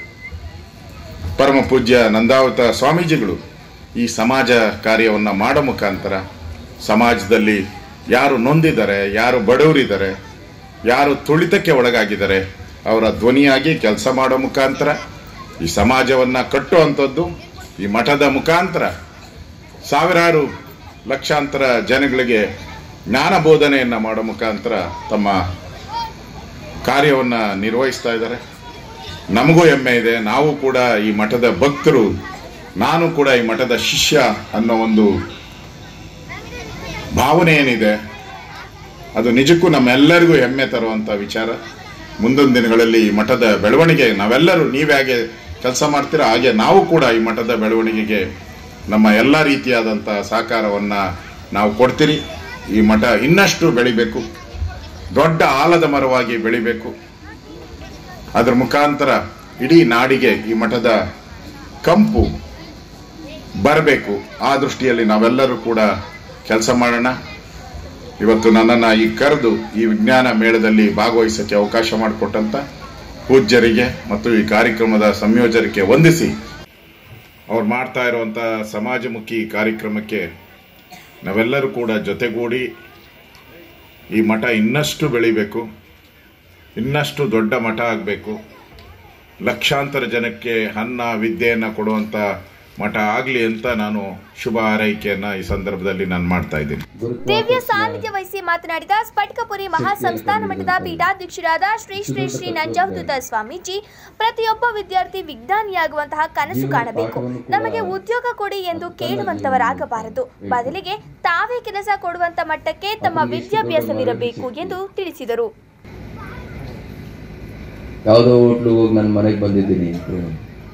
ಪರಮ ಪೂಜ್ಯ ನಂದಾವತ ಸ್ವಾಮೀಜಿಗಳು ಈ ಸಮಾಜ ಕಾರ್ಯವನ್ನು ಮಾಡೋ ಮುಖಾಂತರ ಸಮಾಜದಲ್ಲಿ ಯಾರು ನೊಂದಿದ್ದಾರೆ ಯಾರು ಬಡವರಿದ್ದಾರೆ ಯಾರು ತುಳಿತಕ್ಕೆ ಒಳಗಾಗಿದ್ದಾರೆ ಅವರ ಧ್ವನಿಯಾಗಿ ಕೆಲಸ ಮಾಡೋ ಮುಖಾಂತರ ಈ ಸಮಾಜವನ್ನ ಕಟ್ಟುವಂಥದ್ದು ಈ ಮಠದ ಮುಖಾಂತರ ಸಾವಿರಾರು ಲಕ್ಷಾಂತರ ಜನಗಳಿಗೆ ಜ್ಞಾನ ಬೋಧನೆಯನ್ನ ಮಾಡೋ ಮುಖಾಂತರ ತಮ್ಮ ಕಾರ್ಯವನ್ನ ನಿರ್ವಹಿಸ್ತಾ ಇದ್ದಾರೆ ನಮಗೂ ಹೆಮ್ಮೆ ಇದೆ ನಾವು ಕೂಡ ಈ ಮಠದ ಭಕ್ತರು ನಾನು ಕೂಡ ಈ ಮಠದ ಶಿಷ್ಯ ಅನ್ನೋ ಒಂದು ಭಾವನೆ ಏನಿದೆ ಅದು ನಿಜಕ್ಕೂ ನಮ್ಮೆಲ್ಲರಿಗೂ ಹೆಮ್ಮೆ ತರುವಂಥ ವಿಚಾರ ಮುಂದೊಂದು ದಿನಗಳಲ್ಲಿ ಈ ಮಠದ ಬೆಳವಣಿಗೆ ನಾವೆಲ್ಲರೂ ನೀವು ಹೇಗೆ ಕೆಲಸ ಮಾಡ್ತೀರಾ ಹಾಗೆ ನಾವು ಕೂಡ ಈ ಮಠದ ಬೆಳವಣಿಗೆಗೆ ನಮ್ಮ ಎಲ್ಲ ರೀತಿಯಾದಂಥ ಸಹಕಾರವನ್ನು ನಾವು ಕೊಡ್ತೀರಿ ಈ ಮಠ ಇನ್ನಷ್ಟು ಬೆಳಿಬೇಕು ದೊಡ್ಡ ಆಲದ ಮರವಾಗಿ ಬೆಳಿಬೇಕು ಅದರ ಮುಖಾಂತರ ಇಡೀ ನಾಡಿಗೆ ಈ ಮಠದ ಕಂಪು ಬರಬೇಕು ಆ ದೃಷ್ಟಿಯಲ್ಲಿ ನಾವೆಲ್ಲರೂ ಕೂಡ ಕೆಲಸ ಮಾಡೋಣ ಇವತ್ತು ನನ್ನನ್ನು ಈ ಕರೆದು ಈ ವಿಜ್ಞಾನ ಮೇಳದಲ್ಲಿ ಭಾಗವಹಿಸಕ್ಕೆ ಅವಕಾಶ ಮಾಡಿಕೊಟ್ಟಂತ ಪೂಜ್ಯರಿಗೆ ಮತ್ತು ಈ ಕಾರ್ಯಕ್ರಮದ ಸಂಯೋಜನೆಗೆ ವಂದಿಸಿ ಅವ್ರು ಮಾಡ್ತಾ ಇರುವಂಥ ಸಮಾಜಮುಖಿ ಕಾರ್ಯಕ್ರಮಕ್ಕೆ ನಾವೆಲ್ಲರೂ ಕೂಡ ಜೊತೆಗೂಡಿ ಈ ಮಠ ಇನ್ನಷ್ಟು ಬೆಳಿಬೇಕು ಇನ್ನಷ್ಟು ದೊಡ್ಡ ಮಠ ಆಗಬೇಕು ಲಕ್ಷಾಂತರ ಜನಕ್ಕೆ ಅನ್ನ ವಿದ್ಯೆಯನ್ನು ಕೊಡುವಂಥ ಮಠ ಆಗಲಿ ಅಂತ ನಾನು ಶುಭ ಹಾರೈಕೆಯನ್ನು ಈ ಸಂದರ್ಭದಲ್ಲಿ ನಾನು ಮಾಡ್ತಾ ಇದ್ದೀನಿ ದಿವ್ಯ ಸಾನ್ನಿಧ್ಯ ವಹಿಸಿ ಮಾತನಾಡಿದ ಸ್ಫಟಿಕಪುರಿ ಮಹಾಸಂಸ್ಥಾನ ಮಠದ ಪೀಠಾಧ್ಯಕ್ಷರಾದ ಶ್ರೀ ಶ್ರೀ ಶ್ರೀ ನಂಜಾವಧೂತ ಸ್ವಾಮೀಜಿ ಪ್ರತಿಯೊಬ್ಬ ವಿದ್ಯಾರ್ಥಿ ವಿಜ್ಞಾನಿಯಾಗುವಂತಹ ಕನಸು ಕಾಣಬೇಕು ನಮಗೆ ಉದ್ಯೋಗ ಕೊಡಿ ಎಂದು ಕೇಳುವಂತವರಾಗಬಾರದು ಬದಲಿಗೆ ತಾವೇ ಕೆಲಸ ಕೊಡುವಂತ ಮಟ್ಟಕ್ಕೆ ತಮ್ಮ ವಿದ್ಯಾಭ್ಯಾಸವಿರಬೇಕು ಎಂದು ತಿಳಿಸಿದರು ಯಾವುದೋ ಹೋಟ್ಲು ಹೋಗಿ ನನ್ನ ಮನೆಗೆ ಬಂದಿದ್ದೀನಿ ಅಂತ ಹೇಳಿ.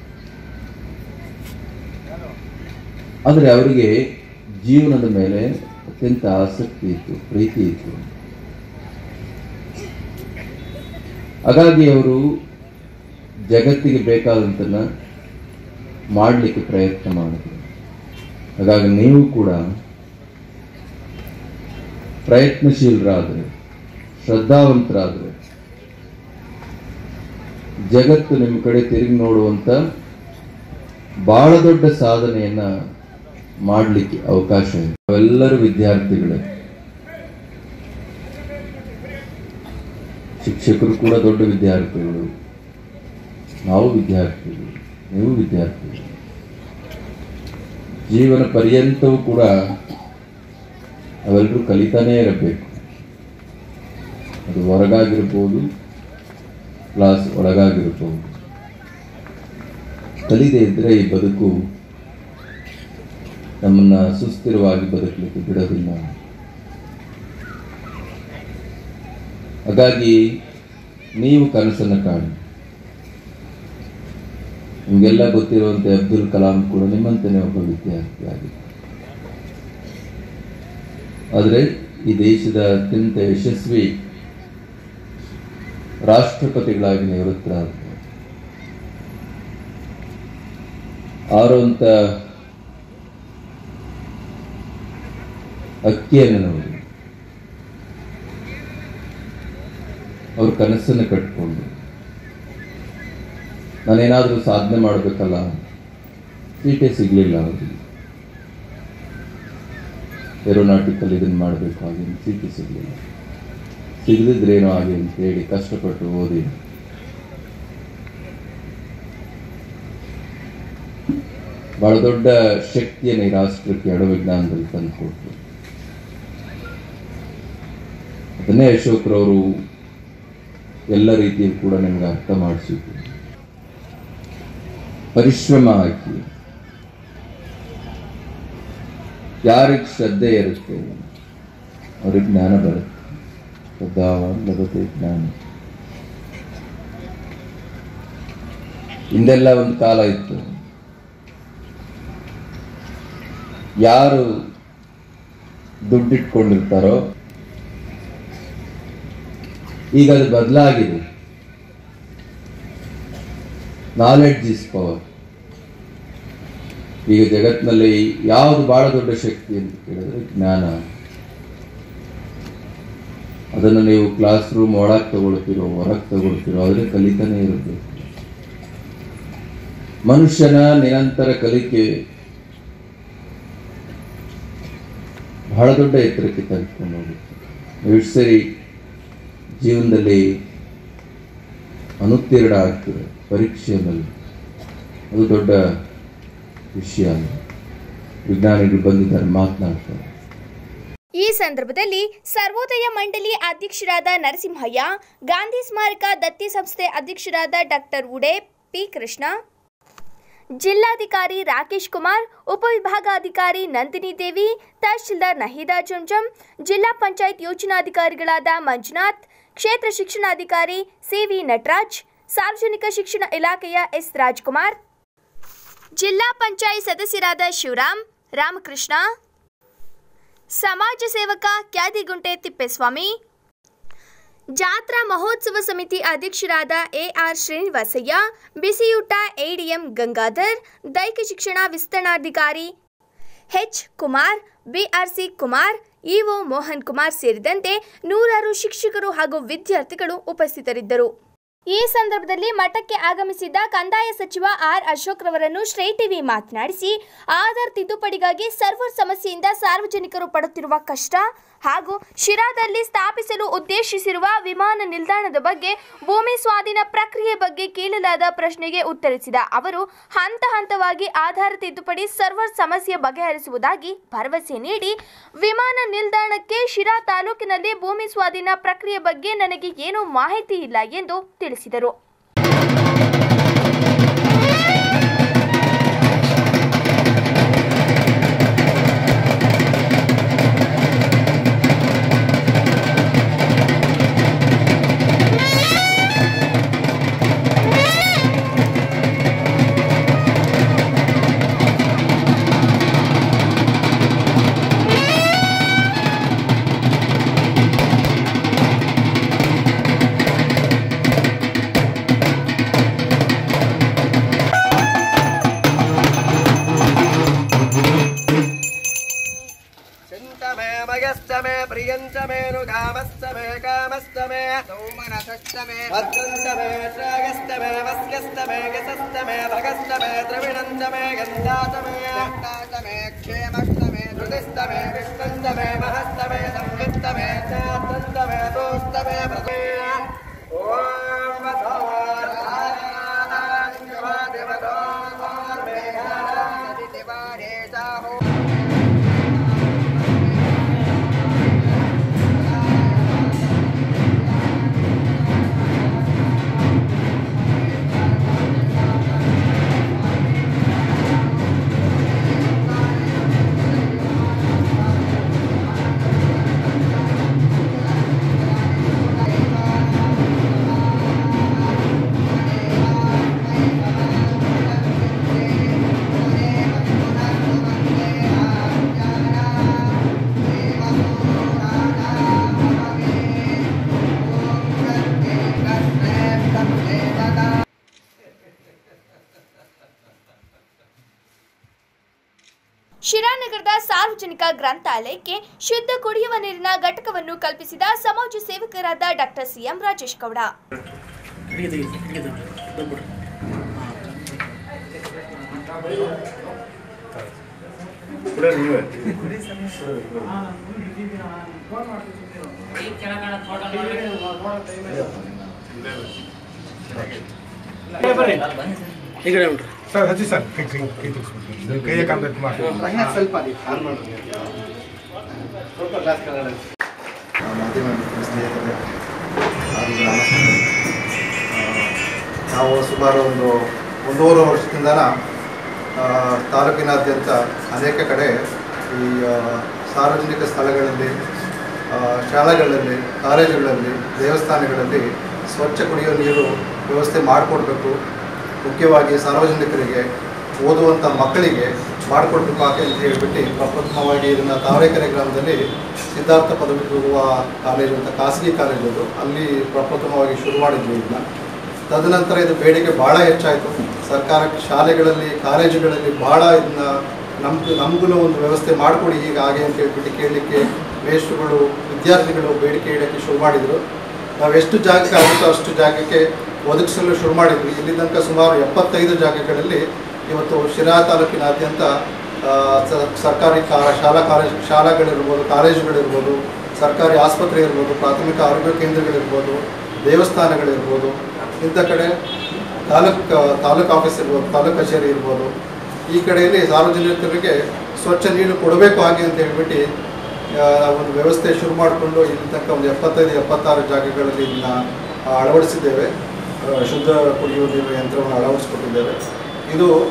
ಆದರೆ ಅವರಿಗೆ ಜೀವನದ ಮೇಲೆ ಅತ್ಯಂತ ಆಸಕ್ತಿ ಇತ್ತು ಪ್ರೀತಿ ಇತ್ತು ಹಾಗಾಗಿ ಅವರು ಜಗತ್ತಿಗೆ ಬೇಕಾದಂತನ್ನ ಮಾಡಲಿಕ್ಕೆ ಪ್ರಯತ್ನ ಮಾಡಿದ್ರು ಹಾಗಾಗಿ ನೀವು ಕೂಡ ಪ್ರಯತ್ನಶೀಲರಾದರೆ ಶ್ರದ್ಧಾವಂತರಾದರೆ ಜಗತ್ತು ನಿಮ್ಮ ಕಡೆ ತಿರುಗಿ ನೋಡುವಂತ ಬಹಳ ದೊಡ್ಡ ಸಾಧನೆಯನ್ನ ಮಾಡಲಿಕ್ಕೆ ಅವಕಾಶ ಇದೆ ನಾವೆಲ್ಲರೂ ವಿದ್ಯಾರ್ಥಿಗಳೇ ಶಿಕ್ಷಕರು ಕೂಡ ದೊಡ್ಡ ವಿದ್ಯಾರ್ಥಿಗಳು ನಾವು ವಿದ್ಯಾರ್ಥಿಗಳು ನೀವು ವಿದ್ಯಾರ್ಥಿಗಳು ಜೀವನ ಪರ್ಯಂತವೂ ಕೂಡ ನಾವೆಲ್ಲರೂ ಕಲಿತಾನೇ ಇರಬೇಕು ಅದು ಹೊರಗಾಗಿರ್ಬೋದು ಕ್ಲಾಸ್ ಒಳಗಾಗಿರ್ಬೋದು ಕಲಿದೆ ಇದ್ರೆ ಈ ಬದುಕು ನಮ್ಮನ್ನ ಸುಸ್ಥಿರವಾಗಿ ಬದುಕಲಿಕ್ಕೆ ಬಿಡೋದಿಲ್ಲ ಹಾಗಾಗಿ ನೀವು ಕನಸನ್ನು ಕಾಣಿ ನಿಮಗೆಲ್ಲ ಗೊತ್ತಿರುವಂತೆ ಅಬ್ದುಲ್ ಕಲಾಂ ಕೂಡ ನಿಮ್ಮಂತೆಯೇ ಒಬ್ಬ ವಿದ್ಯಾರ್ಥಿ ಆಗಿದ್ದ ಆದರೆ ಈ ದೇಶದ ಅತ್ಯಂತ ಯಶಸ್ವಿ ರಾಷ್ಟ್ರಪತಿಗಳಾಗಿ ನಿವೃತ್ತರಾದರು ಆರುವಂತ ಅಕ್ಕಿಯನ್ನು ನೋಡಿ ಅವ್ರ ಕನಸನ್ನು ಕಟ್ಕೊಂಡು ನಾನೇನಾದರೂ ಸಾಧನೆ ಮಾಡಬೇಕಲ್ಲ ಸೀಟೇ ಸಿಗಲಿಲ್ಲ ಅವರಿಗೆ ಏರೋನಾಟಿಕಲ್ ಇದನ್ನು ಮಾಡಬೇಕು ಹಾಗೆ ಸೀಟು ಸಿಗಲಿಲ್ಲ ಸಿಗದಿದ್ರೇನೋ ಹಾಗೆ ಅಂತ ಹೇಳಿ ಕಷ್ಟಪಟ್ಟು ಓದಿ ಬಹಳ ದೊಡ್ಡ ಶಕ್ತಿಯನ್ನು ಈ ರಾಷ್ಟ್ರಕ್ಕೆ ಅಣುವಿಜ್ಞಾನದಲ್ಲಿ ತಂದುಕೊಟ್ರು ಅದನ್ನೇ ಅಶೋಕ್ರವರು ಎಲ್ಲ ರೀತಿಯಲ್ಲಿ ಕೂಡ ನಿಮ್ಗೆ ಅರ್ಥ ಮಾಡಿಸಿದ್ರು ಪರಿಶ್ರಮ ಹಾಕಿ ಯಾರಿಗೆ ಶ್ರದ್ಧೆ ಇರುತ್ತೆ ಅವ್ರಿಗೆ ಜ್ಞಾನ ಬರುತ್ತೆ ಶ್ರದ್ಧಾವಾನ್ ಲಭತೆ ಜ್ಞಾನ ಹಿಂದೆಲ್ಲ ಒಂದು ಕಾಲ ಇತ್ತು ಯಾರು ದುಡ್ಡಿಟ್ಕೊಂಡಿರ್ತಾರೋ ಈಗ ಅದು ಬದಲಾಗಿದೆ ನಾಲೆಡ್ಜ್ ಇಸ್ ಪವರ್ ಈಗ ಜಗತ್ತಿನಲ್ಲಿ ಯಾವುದು ಬಹಳ ದೊಡ್ಡ ಶಕ್ತಿ ಅಂತ ಕೇಳಿದ್ರೆ ಜ್ಞಾನ ಅದನ್ನು ನೀವು ಕ್ಲಾಸ್ ರೂಮ್ ಒಳಗೆ ತಗೊಳ್ತೀರೋ ಹೊರಗೆ ತಗೊಳ್ತೀರೋ ಆದರೆ ಕಲಿತಾನೆ ಇರಬೇಕು ಮನುಷ್ಯನ ನಿರಂತರ ಕಲಿಕೆ ಬಹಳ ದೊಡ್ಡ ಎತ್ತರಕ್ಕೆ ತೆಗೆದುಕೊಂಡು ಹೋಗುತ್ತೆ ಎಷ್ಟು ಸರಿ ಜೀವನದಲ್ಲಿ ಅನುತ್ತೀರ್ಣ ಆಗ್ತದೆ ಪರೀಕ್ಷೆಯಲ್ಲಿ ಅದು ದೊಡ್ಡ ವಿಷಯ ವಿಜ್ಞಾನಿಗಳು ಬಂದಿದ್ದಾರೆ ಮಾತನಾಡ್ತಾರೆ ಈ ಸಂದರ್ಭದಲ್ಲಿ ಸರ್ವೋದಯ ಮಂಡಳಿ ಅಧ್ಯಕ್ಷರಾದ ನರಸಿಂಹಯ್ಯ ಗಾಂಧಿ ಸ್ಮಾರಕ ದತ್ತಿ ಸಂಸ್ಥೆ ಅಧ್ಯಕ್ಷರಾದ ಡಾಕ್ಟರ್ ಉಡೆ ಪಿ ಕೃಷ್ಣ ಜಿಲ್ಲಾಧಿಕಾರಿ ರಾಕೇಶ್ ಕುಮಾರ್ ಉಪವಿಭಾಗಾಧಿಕಾರಿ ನಂದಿನಿ ದೇವಿ ತಹಶೀಲ್ದಾರ್ ನಹೀದಾ ಜುಂಜಂ ಜಿಲ್ಲಾ ಪಂಚಾಯತ್ ಯೋಜನಾಧಿಕಾರಿಗಳಾದ ಮಂಜುನಾಥ್ ಕ್ಷೇತ್ರ ಶಿಕ್ಷಣಾಧಿಕಾರಿ ಸಿವಿ ನಟರಾಜ್ ಸಾರ್ವಜನಿಕ ಶಿಕ್ಷಣ ಇಲಾಖೆಯ ಎಸ್ ರಾಜ್ಕುಮಾರ್ ಜಿಲ್ಲಾ ಪಂಚಾಯತ್ ಸದಸ್ಯರಾದ ಶಿವರಾಮ್ ರಾಮಕೃಷ್ಣ ಸಮಾಜ ಸೇವಕ ಕ್ಯಾದಿಗುಂಟೆ ತಿಪ್ಪೇಸ್ವಾಮಿ ಜಾತ್ರಾ ಮಹೋತ್ಸವ ಸಮಿತಿ ಅಧ್ಯಕ್ಷರಾದ ಎಆರ್ ಶ್ರೀನಿವಾಸಯ್ಯ ಬಿಸಿಯೂಟ ಎಡಿಎಂ ಗಂಗಾಧರ್ ದೈಹಿಕ ಶಿಕ್ಷಣ ವಿಸ್ತರಣಾಧಿಕಾರಿ H Kumar BRC Kumar EO Mohan Kumar ಸೇರಿದಂತೆ ನೂರಾರು ಶಿಕ್ಷಕರು ಹಾಗೂ ವಿದ್ಯಾರ್ಥಿಗಳು ಉಪಸ್ಥಿತರಿದ್ದರು ಈ ಸಂದರ್ಭದಲ್ಲಿ ಮಠಕ್ಕೆ ಆಗಮಿಸಿದ್ದ ಕಂದಾಯ ಸಚಿವ ಆರ್ ಅಶೋಕ್ ರವರನ್ನು ಶ್ರೇ ಟಿವಿ ಮಾತನಾಡಿಸಿ ಆಧಾರ್ ತಿದ್ದುಪಡಿಗಾಗಿ ಸರ್ವರ್ ಸಮಸ್ಯೆಯಿಂದ ಸಾರ್ವಜನಿಕರು ಪಡುತ್ತಿರುವ ಕಷ್ಟ ಹಾಗೂ ಶಿರಾದಲ್ಲಿ ಸ್ಥಾಪಿಸಲು ಉದ್ದೇಶಿಸಿರುವ ವಿಮಾನ ನಿಲ್ದಾಣದ ಬಗ್ಗೆ ಭೂಮಿ ಸ್ವಾಧೀನ ಪ್ರಕ್ರಿಯೆ ಬಗ್ಗೆ ಕೇಳಲಾದ ಪ್ರಶ್ನೆಗೆ ಉತ್ತರಿಸಿದ ಅವರು ಹಂತ ಹಂತವಾಗಿ ಆಧಾರ ತಿದ್ದುಪಡಿ ಸರ್ವರ್ ಸಮಸ್ಯೆ ಬಗೆಹರಿಸುವುದಾಗಿ ಭರವಸೆ ನೀಡಿ ವಿಮಾನ ನಿಲ್ದಾಣಕ್ಕೆ ಶಿರಾ ತಾಲೂಕಿನಲ್ಲಿ ಭೂಮಿ ಸ್ವಾಧೀನ ಪ್ರಕ್ರಿಯೆ ಬಗ್ಗೆ ನನಗೆ ಏನೂ ಮಾಹಿತಿ ಇಲ್ಲ ಎಂದು ತಿಳಿಸಿದರು चिन्त मे मयश्च मे प्रियञ्च मे नुगामश्च मे कामश्च मे सौमनसश्च मे भद्रञ्च मे श्रागश्च मे वस्यश्च मे गसश्च मे भगश्च मे द्रविणञ्च मे गन्धाच मे गन्धाच मे क्षेमश्च मे धृतिश्च मे विष्णुश्च मे महश्च मे संवित्त मे चात्रञ्च मे दोश्च मे प्रदे ॐ वधो ಶಿರಾನಗರದ ಸಾರ್ವಜನಿಕ ಗ್ರಂಥಾಲಯಕ್ಕೆ ಶುದ್ಧ ಕುಡಿಯುವ ನೀರಿನ ಘಟಕವನ್ನು ಕಲ್ಪಿಸಿದ ಸಮಾಜ ಸೇವಕರಾದ doctor CM Rajesh Gowda sir ಹಚ್ಚಿ ಸರ್ ಕೈ ಕೈ ಕೈ ತೋರಿಸ್ಬಿಡ್ತೀನಿ ಕೈಯ ಕಾಂಟ್ಯಾಕ್ಟ್ ಮಾಡಿ ಮಾಧ್ಯಮ ಮಿತ್ರ ಸ್ನೇಹಿತರೆ ಹಾಗೂ ಗ್ರಾಮಸ್ಥರು ಆ, ನಾವು ಸುಮಾರು ಒಂದು ಒಂದೂವರೆ ವರ್ಷದಿಂದ ತಾಲೂಕಿನಾದ್ಯಂತ ಅನೇಕ ಕಡೆ ಈ ಆ, ಸಾರ್ವಜನಿಕ ಸ್ಥಳಗಳಲ್ಲಿ ಆ, ಶಾಲೆಗಳಲ್ಲಿ ಕಾಲೇಜುಗಳಲ್ಲಿ ದೇವಸ್ಥಾನಗಳಲ್ಲಿ ಸ್ವಚ್ಛ ಕುಡಿಯೋ ನೀರು ವ್ಯವಸ್ಥೆ ಮಾಡಿಕೊಡ್ಬೇಕು ಮುಖ್ಯವಾಗಿ ಸಾರ್ವಜನಿಕರಿಗೆ ಓದುವಂಥ ಮಕ್ಕಳಿಗೆ ಮಾಡಿಕೊಡ್ಬೇಕು ಯಾಕೆ ಅಂತ ಹೇಳಿಬಿಟ್ಟು ಪ್ರಪ್ರಥಮವಾಗಿ ಇದನ್ನು ತಾವರೆಕೆರೆ ಗ್ರಾಮದಲ್ಲಿ ಸಿದ್ಧಾರ್ಥ ಪದವಿ ಪೂರ್ವ ಕಾಲೇಜು ಅಂತ ಖಾಸಗಿ ಕಾಲೇಜು ಅದು ಅಲ್ಲಿ ಪ್ರಪ್ರಥಮವಾಗಿ ಶುರು ಮಾಡಿದ್ವಿ ಇದನ್ನ ತದನಂತರ ಇದು ಬೇಡಿಕೆ ಭಾಳ ಹೆಚ್ಚಾಯಿತು ಸರ್ಕಾರ ಶಾಲೆಗಳಲ್ಲಿ ಕಾಲೇಜುಗಳಲ್ಲಿ ಭಾಳ ಇದನ್ನ ನಮ್ಗೆ ನಮಗೂ ಒಂದು ವ್ಯವಸ್ಥೆ ಮಾಡಿಕೊಡಿ ಹೀಗೆ ಹಾಗೆ ಅಂತ ಹೇಳ್ಬಿಟ್ಟು ಕೇಳಲಿಕ್ಕೆ ಮೇಷ್ಟ್ರುಗಳು ವಿದ್ಯಾರ್ಥಿಗಳು ಬೇಡಿಕೆ ಇಡೋಕ್ಕೆ ಶುರು ಮಾಡಿದರು ನಾವು ಎಷ್ಟು ಜಾಗಕ್ಕೆ ಆಗುತ್ತೋ ಅಷ್ಟು ಜಾಗಕ್ಕೆ ಒದಗಿಸಲು ಶುರು ಮಾಡಿದ್ವಿ ಇಲ್ಲಿ ತನಕ ಸುಮಾರು ಎಪ್ಪತ್ತೈದು ಜಾಗಗಳಲ್ಲಿ ಇವತ್ತು ಶಿರಾ ತಾಲೂಕಿನಾದ್ಯಂತ ಆ, ಸ- ಸರ್ಕಾರಿ ಕಾ ಶಾಲಾ ಕಾಲೇಜ್ ಶಾಲಾಗಳಿರ್ಬೋದು ಕಾಲೇಜುಗಳಿರ್ಬೋದು ಸರ್ಕಾರಿ ಆಸ್ಪತ್ರೆ ಇರ್ಬೋದು ಪ್ರಾಥಮಿಕ ಆರೋಗ್ಯ ಕೇಂದ್ರಗಳಿರ್ಬೋದು ದೇವಸ್ಥಾನಗಳಿರ್ಬೋದು ಇಂಥ ಕಡೆ ತಾಲೂಕ್ ತಾಲೂಕ್ ಆಫೀಸ್ ಇರ್ಬೋದು ತಾಲೂಕ್ ಕಚೇರಿ ಇರ್ಬೋದು ಈ ಕಡೆಯಲ್ಲಿ ಸಾರ್ವಜನಿಕರಿಗೆ ಸ್ವಚ್ಛ ನೀರು ಕೊಡಬೇಕು ಹಾಗೆ ಅಂತ ಹೇಳ್ಬಿಟ್ಟು ಆ, ಒಂದು ವ್ಯವಸ್ಥೆ ಶುರು ಮಾಡಿಕೊಂಡು ಇಲ್ಲಿ ತನಕ ಒಂದು ಎಪ್ಪತ್ತೈದು ಎಪ್ಪತ್ತಾರು ಜಾಗಗಳಲ್ಲಿ ಇದನ್ನ ಅಳವಡಿಸಿದ್ದೇವೆ ಆ, ಶುದ್ಧ ಕುಡಿಯುವ ನೀರು ಯಂತ್ರವನ್ನು ಅಳವಡಿಸ್ಕೊಟ್ಟಿದ್ದೇವೆ ಇದು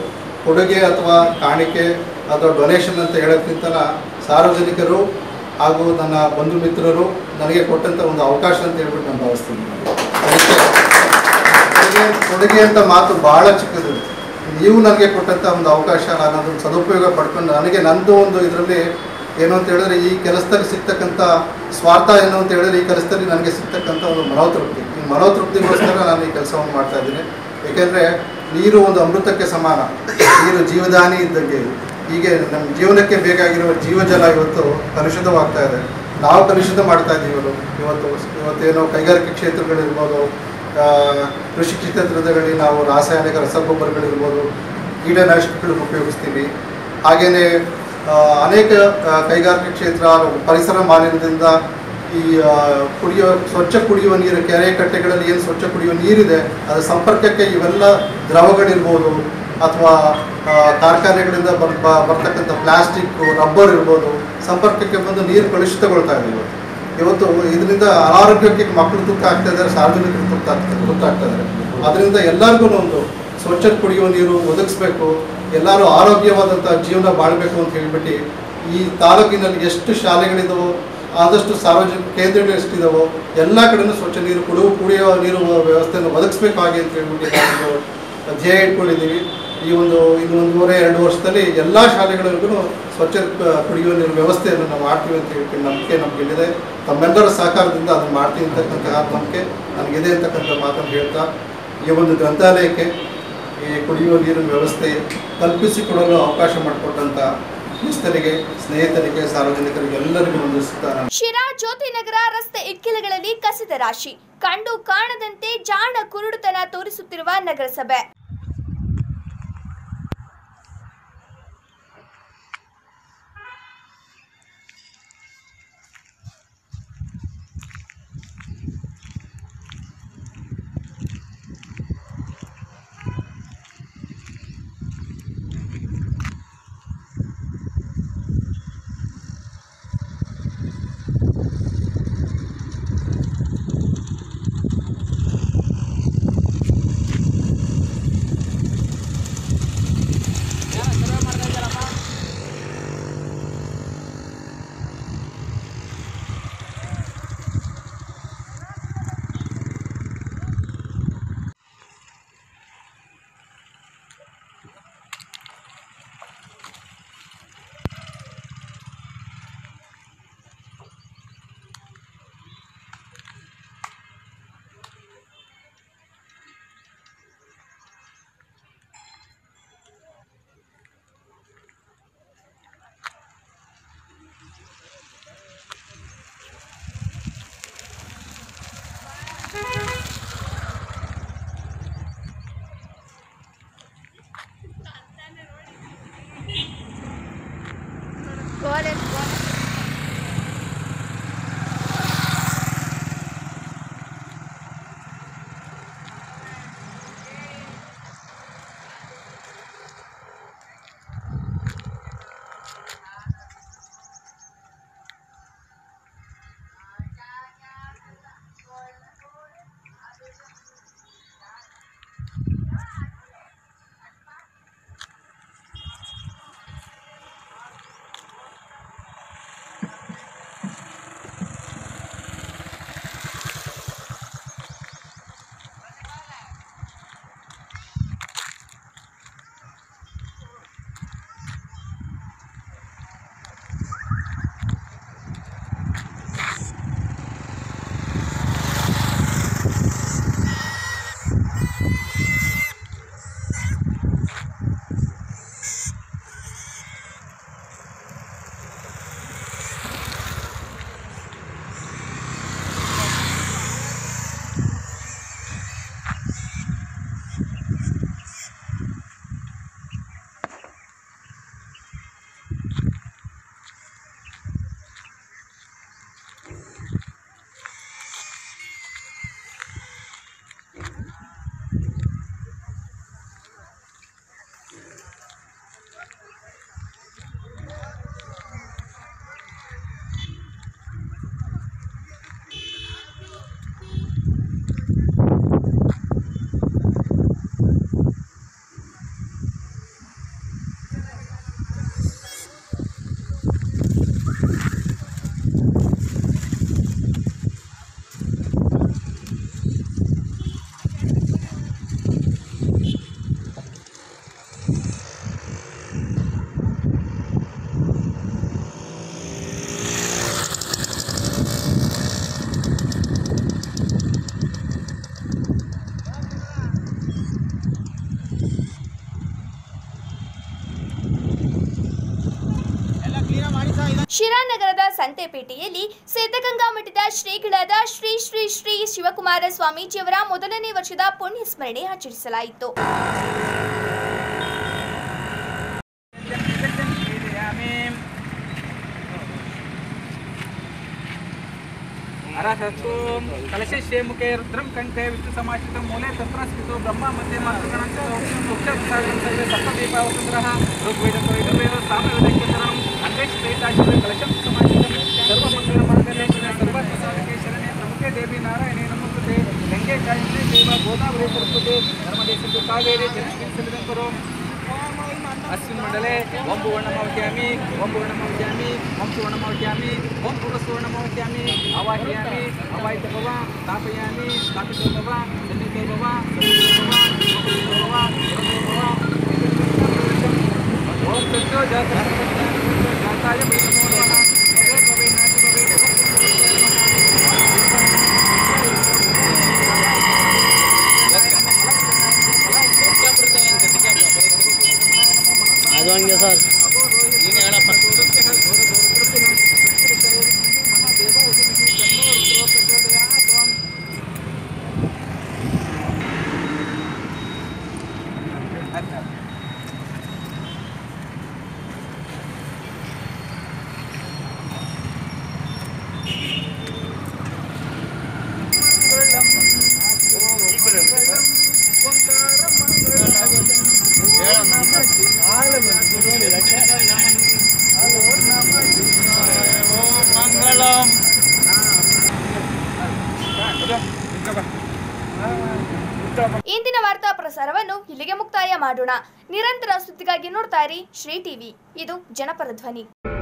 ಕೊಡುಗೆ ಅಥವಾ ಕಾಣಿಕೆ ಅಥವಾ ಡೊನೇಷನ್ ಅಂತ ಹೇಳೋಕ್ಕಿಂತ ಸಾರ್ವಜನಿಕರು ಹಾಗೂ ನನ್ನ ಬಂಧು ಮಿತ್ರರು ನನಗೆ ಕೊಟ್ಟಂಥ ಒಂದು ಅವಕಾಶ ಅಂತ ಹೇಳ್ಬಿಟ್ಟು ನಾನು ಭಾವಿಸ್ತೀನಿ ಅದಕ್ಕೆ ಕೊಡುಗೆ ಕೊಡುಗೆ ಅಂತ ಮಾತು ಭಾಳ ಚಿಕ್ಕದು ನೀವು ನನಗೆ ಕೊಟ್ಟಂಥ ಒಂದು ಅವಕಾಶ ನಾನು ಅದನ್ನು ಸದುಪಯೋಗ ಪಡ್ಕೊಂಡು ನನಗೆ ನಂದು ಒಂದು ಇದರಲ್ಲಿ ಏನು ಅಂತ ಹೇಳಿದ್ರೆ ಈ ಕೆಲಸದಲ್ಲಿ ಸಿಗ್ತಕ್ಕಂಥ ಸ್ವಾರ್ಥ ಏನು ಅಂತ ಹೇಳಿದ್ರೆ ಈ ಕೆಲಸದಲ್ಲಿ ನನಗೆ ಸಿಗ್ತಕ್ಕಂಥ ಒಂದು ಮನೋತೃಪ್ತಿ ಈ ಮನೋತೃಪ್ತಿಗೋಸ್ಕರ ನಾನು ಈ ಕೆಲಸವನ್ನು ಮಾಡ್ತಾ ಇದ್ದೀನಿ ಏಕೆಂದರೆ ನೀರು ಒಂದು ಅಮೃತಕ್ಕೆ ಸಮಾನ ನೀರು ಜೀವದಾನಿ ಇದ್ದಂಗೆ ಇದು. ಹೀಗೆ ನಮ್ಮ ಜೀವನಕ್ಕೆ ಬೇಕಾಗಿರುವ ಜೀವಜಲ ಇವತ್ತು ಕಲುಷಿತವಾಗ್ತಾ ಇದೆ ನಾವು ಕಲುಷಿತ ಮಾಡ್ತಾ ಇದ್ದೀವಿ ಇವತ್ತು ಇವತ್ತು ಇವತ್ತೇನೋ ಕೈಗಾರಿಕೆ ಕ್ಷೇತ್ರಗಳಿರ್ಬೋದು ಆ, ಕೃಷಿ ಕ್ಷೇತ್ರದಲ್ಲಿ ನಾವು ರಾಸಾಯನಿಕ ರಸಗೊಬ್ಬರಗಳಿರ್ಬೋದು ಕೀಟನಾಶಕಗಳು ಉಪಯೋಗಿಸ್ತೀವಿ ಹಾಗೆಯೇ ಆ, ಅನೇಕ ಆ, ಕೈಗಾರಿಕೆ ಕ್ಷೇತ್ರ ಪರಿಸರ ಮಾಲಿನ್ಯದಿಂದ ಈ ಆ, ಕುಡಿಯೋ ಸ್ವಚ್ಛ ಕುಡಿಯುವ ನೀರು ಕೆರೆ ಕಟ್ಟೆಗಳಲ್ಲಿ ಏನು ಸ್ವಚ್ಛ ಕುಡಿಯುವ ನೀರಿದೆ ಅದರ ಸಂಪರ್ಕಕ್ಕೆ ಇವೆಲ್ಲ ದ್ರವಗಳಿರ್ಬೋದು ಅಥವಾ ಆ, ಕಾರ್ಖಾನೆಗಳಿಂದ ಬರ್ ಬ- ಬರ್ತಕ್ಕಂಥ ಪ್ಲಾಸ್ಟಿಕ್ ರಬ್ಬರ್ ಇರ್ಬೋದು ಸಂಪರ್ಕಕ್ಕೆ ಬಂದು ನೀರು ಕಲುಷಿತಗೊಳ್ತಾ ಇದೆ ಇವತ್ತು ಇವತ್ತು ಇದರಿಂದ ಅನಾರೋಗ್ಯಕ್ಕೆ ಮಕ್ಕಳು ತುತ್ತ ಆಗ್ತಾ ಇದ್ದಾರೆ ಸಾರ್ವಜನಿಕರು ತುತ್ತ ಆಗ್ತಾ ತುತ್ತಾಗ್ತಾ ಇದ್ದಾರೆ ಅದರಿಂದ ಎಲ್ಲರಿಗೂ ಒಂದು ಸ್ವಚ್ಛ ಕುಡಿಯುವ ನೀರು ಒದಗಿಸ್ಬೇಕು ಎಲ್ಲರೂ ಆರೋಗ್ಯವಾದಂಥ ಜೀವನ ಬಾಳಬೇಕು ಅಂತ ಹೇಳ್ಬಿಟ್ಟು ಈ ತಾಲೂಕಿನಲ್ಲಿ ಎಷ್ಟು ಶಾಲೆಗಳಿದಾವೋ ಆದಷ್ಟು ಸಾರ್ವಜನಿಕ ಕೇಂದ್ರಗಳು ಎಷ್ಟಿದಾವೋ ಎಲ್ಲ ಕಡೆನೂ ಸ್ವಚ್ಛ ನೀರು ಕುಡಿಯುವ ಕುಡಿಯುವ ನೀರು ವ್ಯವಸ್ಥೆಯನ್ನು ಒದಗಿಸ್ಬೇಕು ಹಾಗೆ ಅಂತ ಹೇಳ್ಬಿಟ್ಟು ನಾವು ಒಂದು ಧ್ಯೇಯ ಇಟ್ಕೊಂಡಿದ್ದೀವಿ ಈ ಒಂದು ಇನ್ನು ಒಂದೂವರೆ ಎರಡು ವರ್ಷದಲ್ಲಿ ಎಲ್ಲ ಶಾಲೆಗಳಿಗೂ ಸ್ವಚ್ಛ ಕ- ಕುಡಿಯುವ ನೀರು ವ್ಯವಸ್ಥೆಯನ್ನು ನಾವು ಮಾಡ್ತೀವಿ ಅಂತ ಹೇಳ್ಕೊಂಡು ನಂಬಿಕೆ ನಮಗಿಲ್ಲಿದೆ ತಮ್ಮೆಲ್ಲರ ಸಹಕಾರದಿಂದ ಅದನ್ನು ಮಾಡ್ತೀವಿ ಅಂತಕ್ಕಂತಹ ನಂಬಿಕೆ ನನಗಿದೆ ಅಂತಕ್ಕಂಥ ಮಾತನ್ನು ಹೇಳ್ತಾ ಈ ಒಂದು ಗ್ರಂಥಾಲಯಕ್ಕೆ ಈ ಕುಡಿಯುವ ನೀರಿನ ವ್ಯವಸ್ಥೆ ಕಲ್ಪಿಸಿಕೊಡಲು ಅವಕಾಶ ಮಾಡಿಕೊಟ್ಟಂಥ ಮುಖ್ಯಸ್ಥರಿಗೆ ಸ್ನೇಹಿತರಿಗೆ ಸಾರ್ವಜನಿಕರಿಗೆ ಎಲ್ಲರಿಗೂ ವಂದಿಸುತ್ತಾ ನಾನು ಶಿರಾ ಜ್ಯೋತಿನಗರ ರಸ್ತೆ ಇಕ್ಕೆಲಗಳಲ್ಲಿ ಕಸದ ರಾಶಿ ಕಂಡು ಕಾಣದಂತೆ ಜಾಣ ಕುರುಡುತನ ತೋರಿಸುತ್ತಿರುವ ನಗರಸಭೆ ಶಿರಾನಗರದ ಸಂತೆಪೇಟೆಯಲ್ಲಿ ಸಿದ್ಧಗಂಗಾ ಮಠದ ಶ್ರೀಗಳಾದ ಶ್ರೀ ಶ್ರೀ ಶ್ರೀ ಶಿವಕುಮಾರ ಸ್ವಾಮೀಜಿಯವರ ಮೊದಲನೇ ವರ್ಷದ ಪುಣ್ಯ ಸ್ಮರಣೆ ಆಚರಿಸಲಾಯಿತು ಅರಹತ್ವಂ ಕಲಶೇ ಮುಖೇ ರುದ್ರಂ ಕಂಠೆ ವಿಷ್ಣು ಸಮಾಚಿತ ಮೂಲೆ ತತ್ರ ಸ್ಥಿತೋ ಬ್ರಹ್ಮ ಮಧ್ಯೆ ಮಾತೃಗಣಂತ ಸರ್ವೇ ಸಪ್ತದೀಪಾವಸುಂದರಃ ಋಗ್ವೇದೋ ಯಜುರ್ವೇದ ಸಾಮವೇದಕೇತರಂ ಅಂದೇಶೇತಾಶಿವೆ ಕಲಶಂ ಸಮಾಚಿತಂ ಸರ್ವಮಂಗಳ ಮಾರ್ಗಲೇ ಸರ್ವಾತ್ಮ ಸಾಧಕೆ ಶರಣೆ ಪ್ರಮುಖೆ ದೇವಿ ನಾರಾಯಣೇ ನಮಸ್ತೆ ಗಂಗೆ ಕಾಯಿಲೆ ದೇವ ಗೋದಾವರಿ ಸರಸ್ವತಿ ಧರ್ಮದೇಶದ್ದು ಕಾವೇರಿ ಜನಸ್ಮಿನ್ ಕರೋ अस्मिन् मण्डले ओं पूर्णमवत्यामि ओं पूर्णमवत्यामि ओं सुवर्णमवत्यामि ओं पूर्णसुवर्णमवत्यामि आवाहयामि आवाहित भव स्थापयामि स्थापितो भव सन्निधो भव सन्निधो भव सन्निधो भव सन्निधो भव ओं तत्तो जातः जाताय नमो नमः भवे भवे नाति भवे ಅದು ಹಂಗೆ ಸರ್ ನೀನು ಹೇಳಪ್ಪ ಇಂದಿನ ವಾರ್ತಾ ಪ್ರಸಾರವನ್ನು ಇಲ್ಲಿಗೆ ಮುಕ್ತಾಯ ಮಾಡೋಣ ನಿರಂತರ ಸುದ್ದಿಗಾಗಿ ನೋಡ್ತಾ ಇರಿ ಶ್ರೀ ಟಿವಿ ಇದು ಜನಪರ ಧ್ವನಿ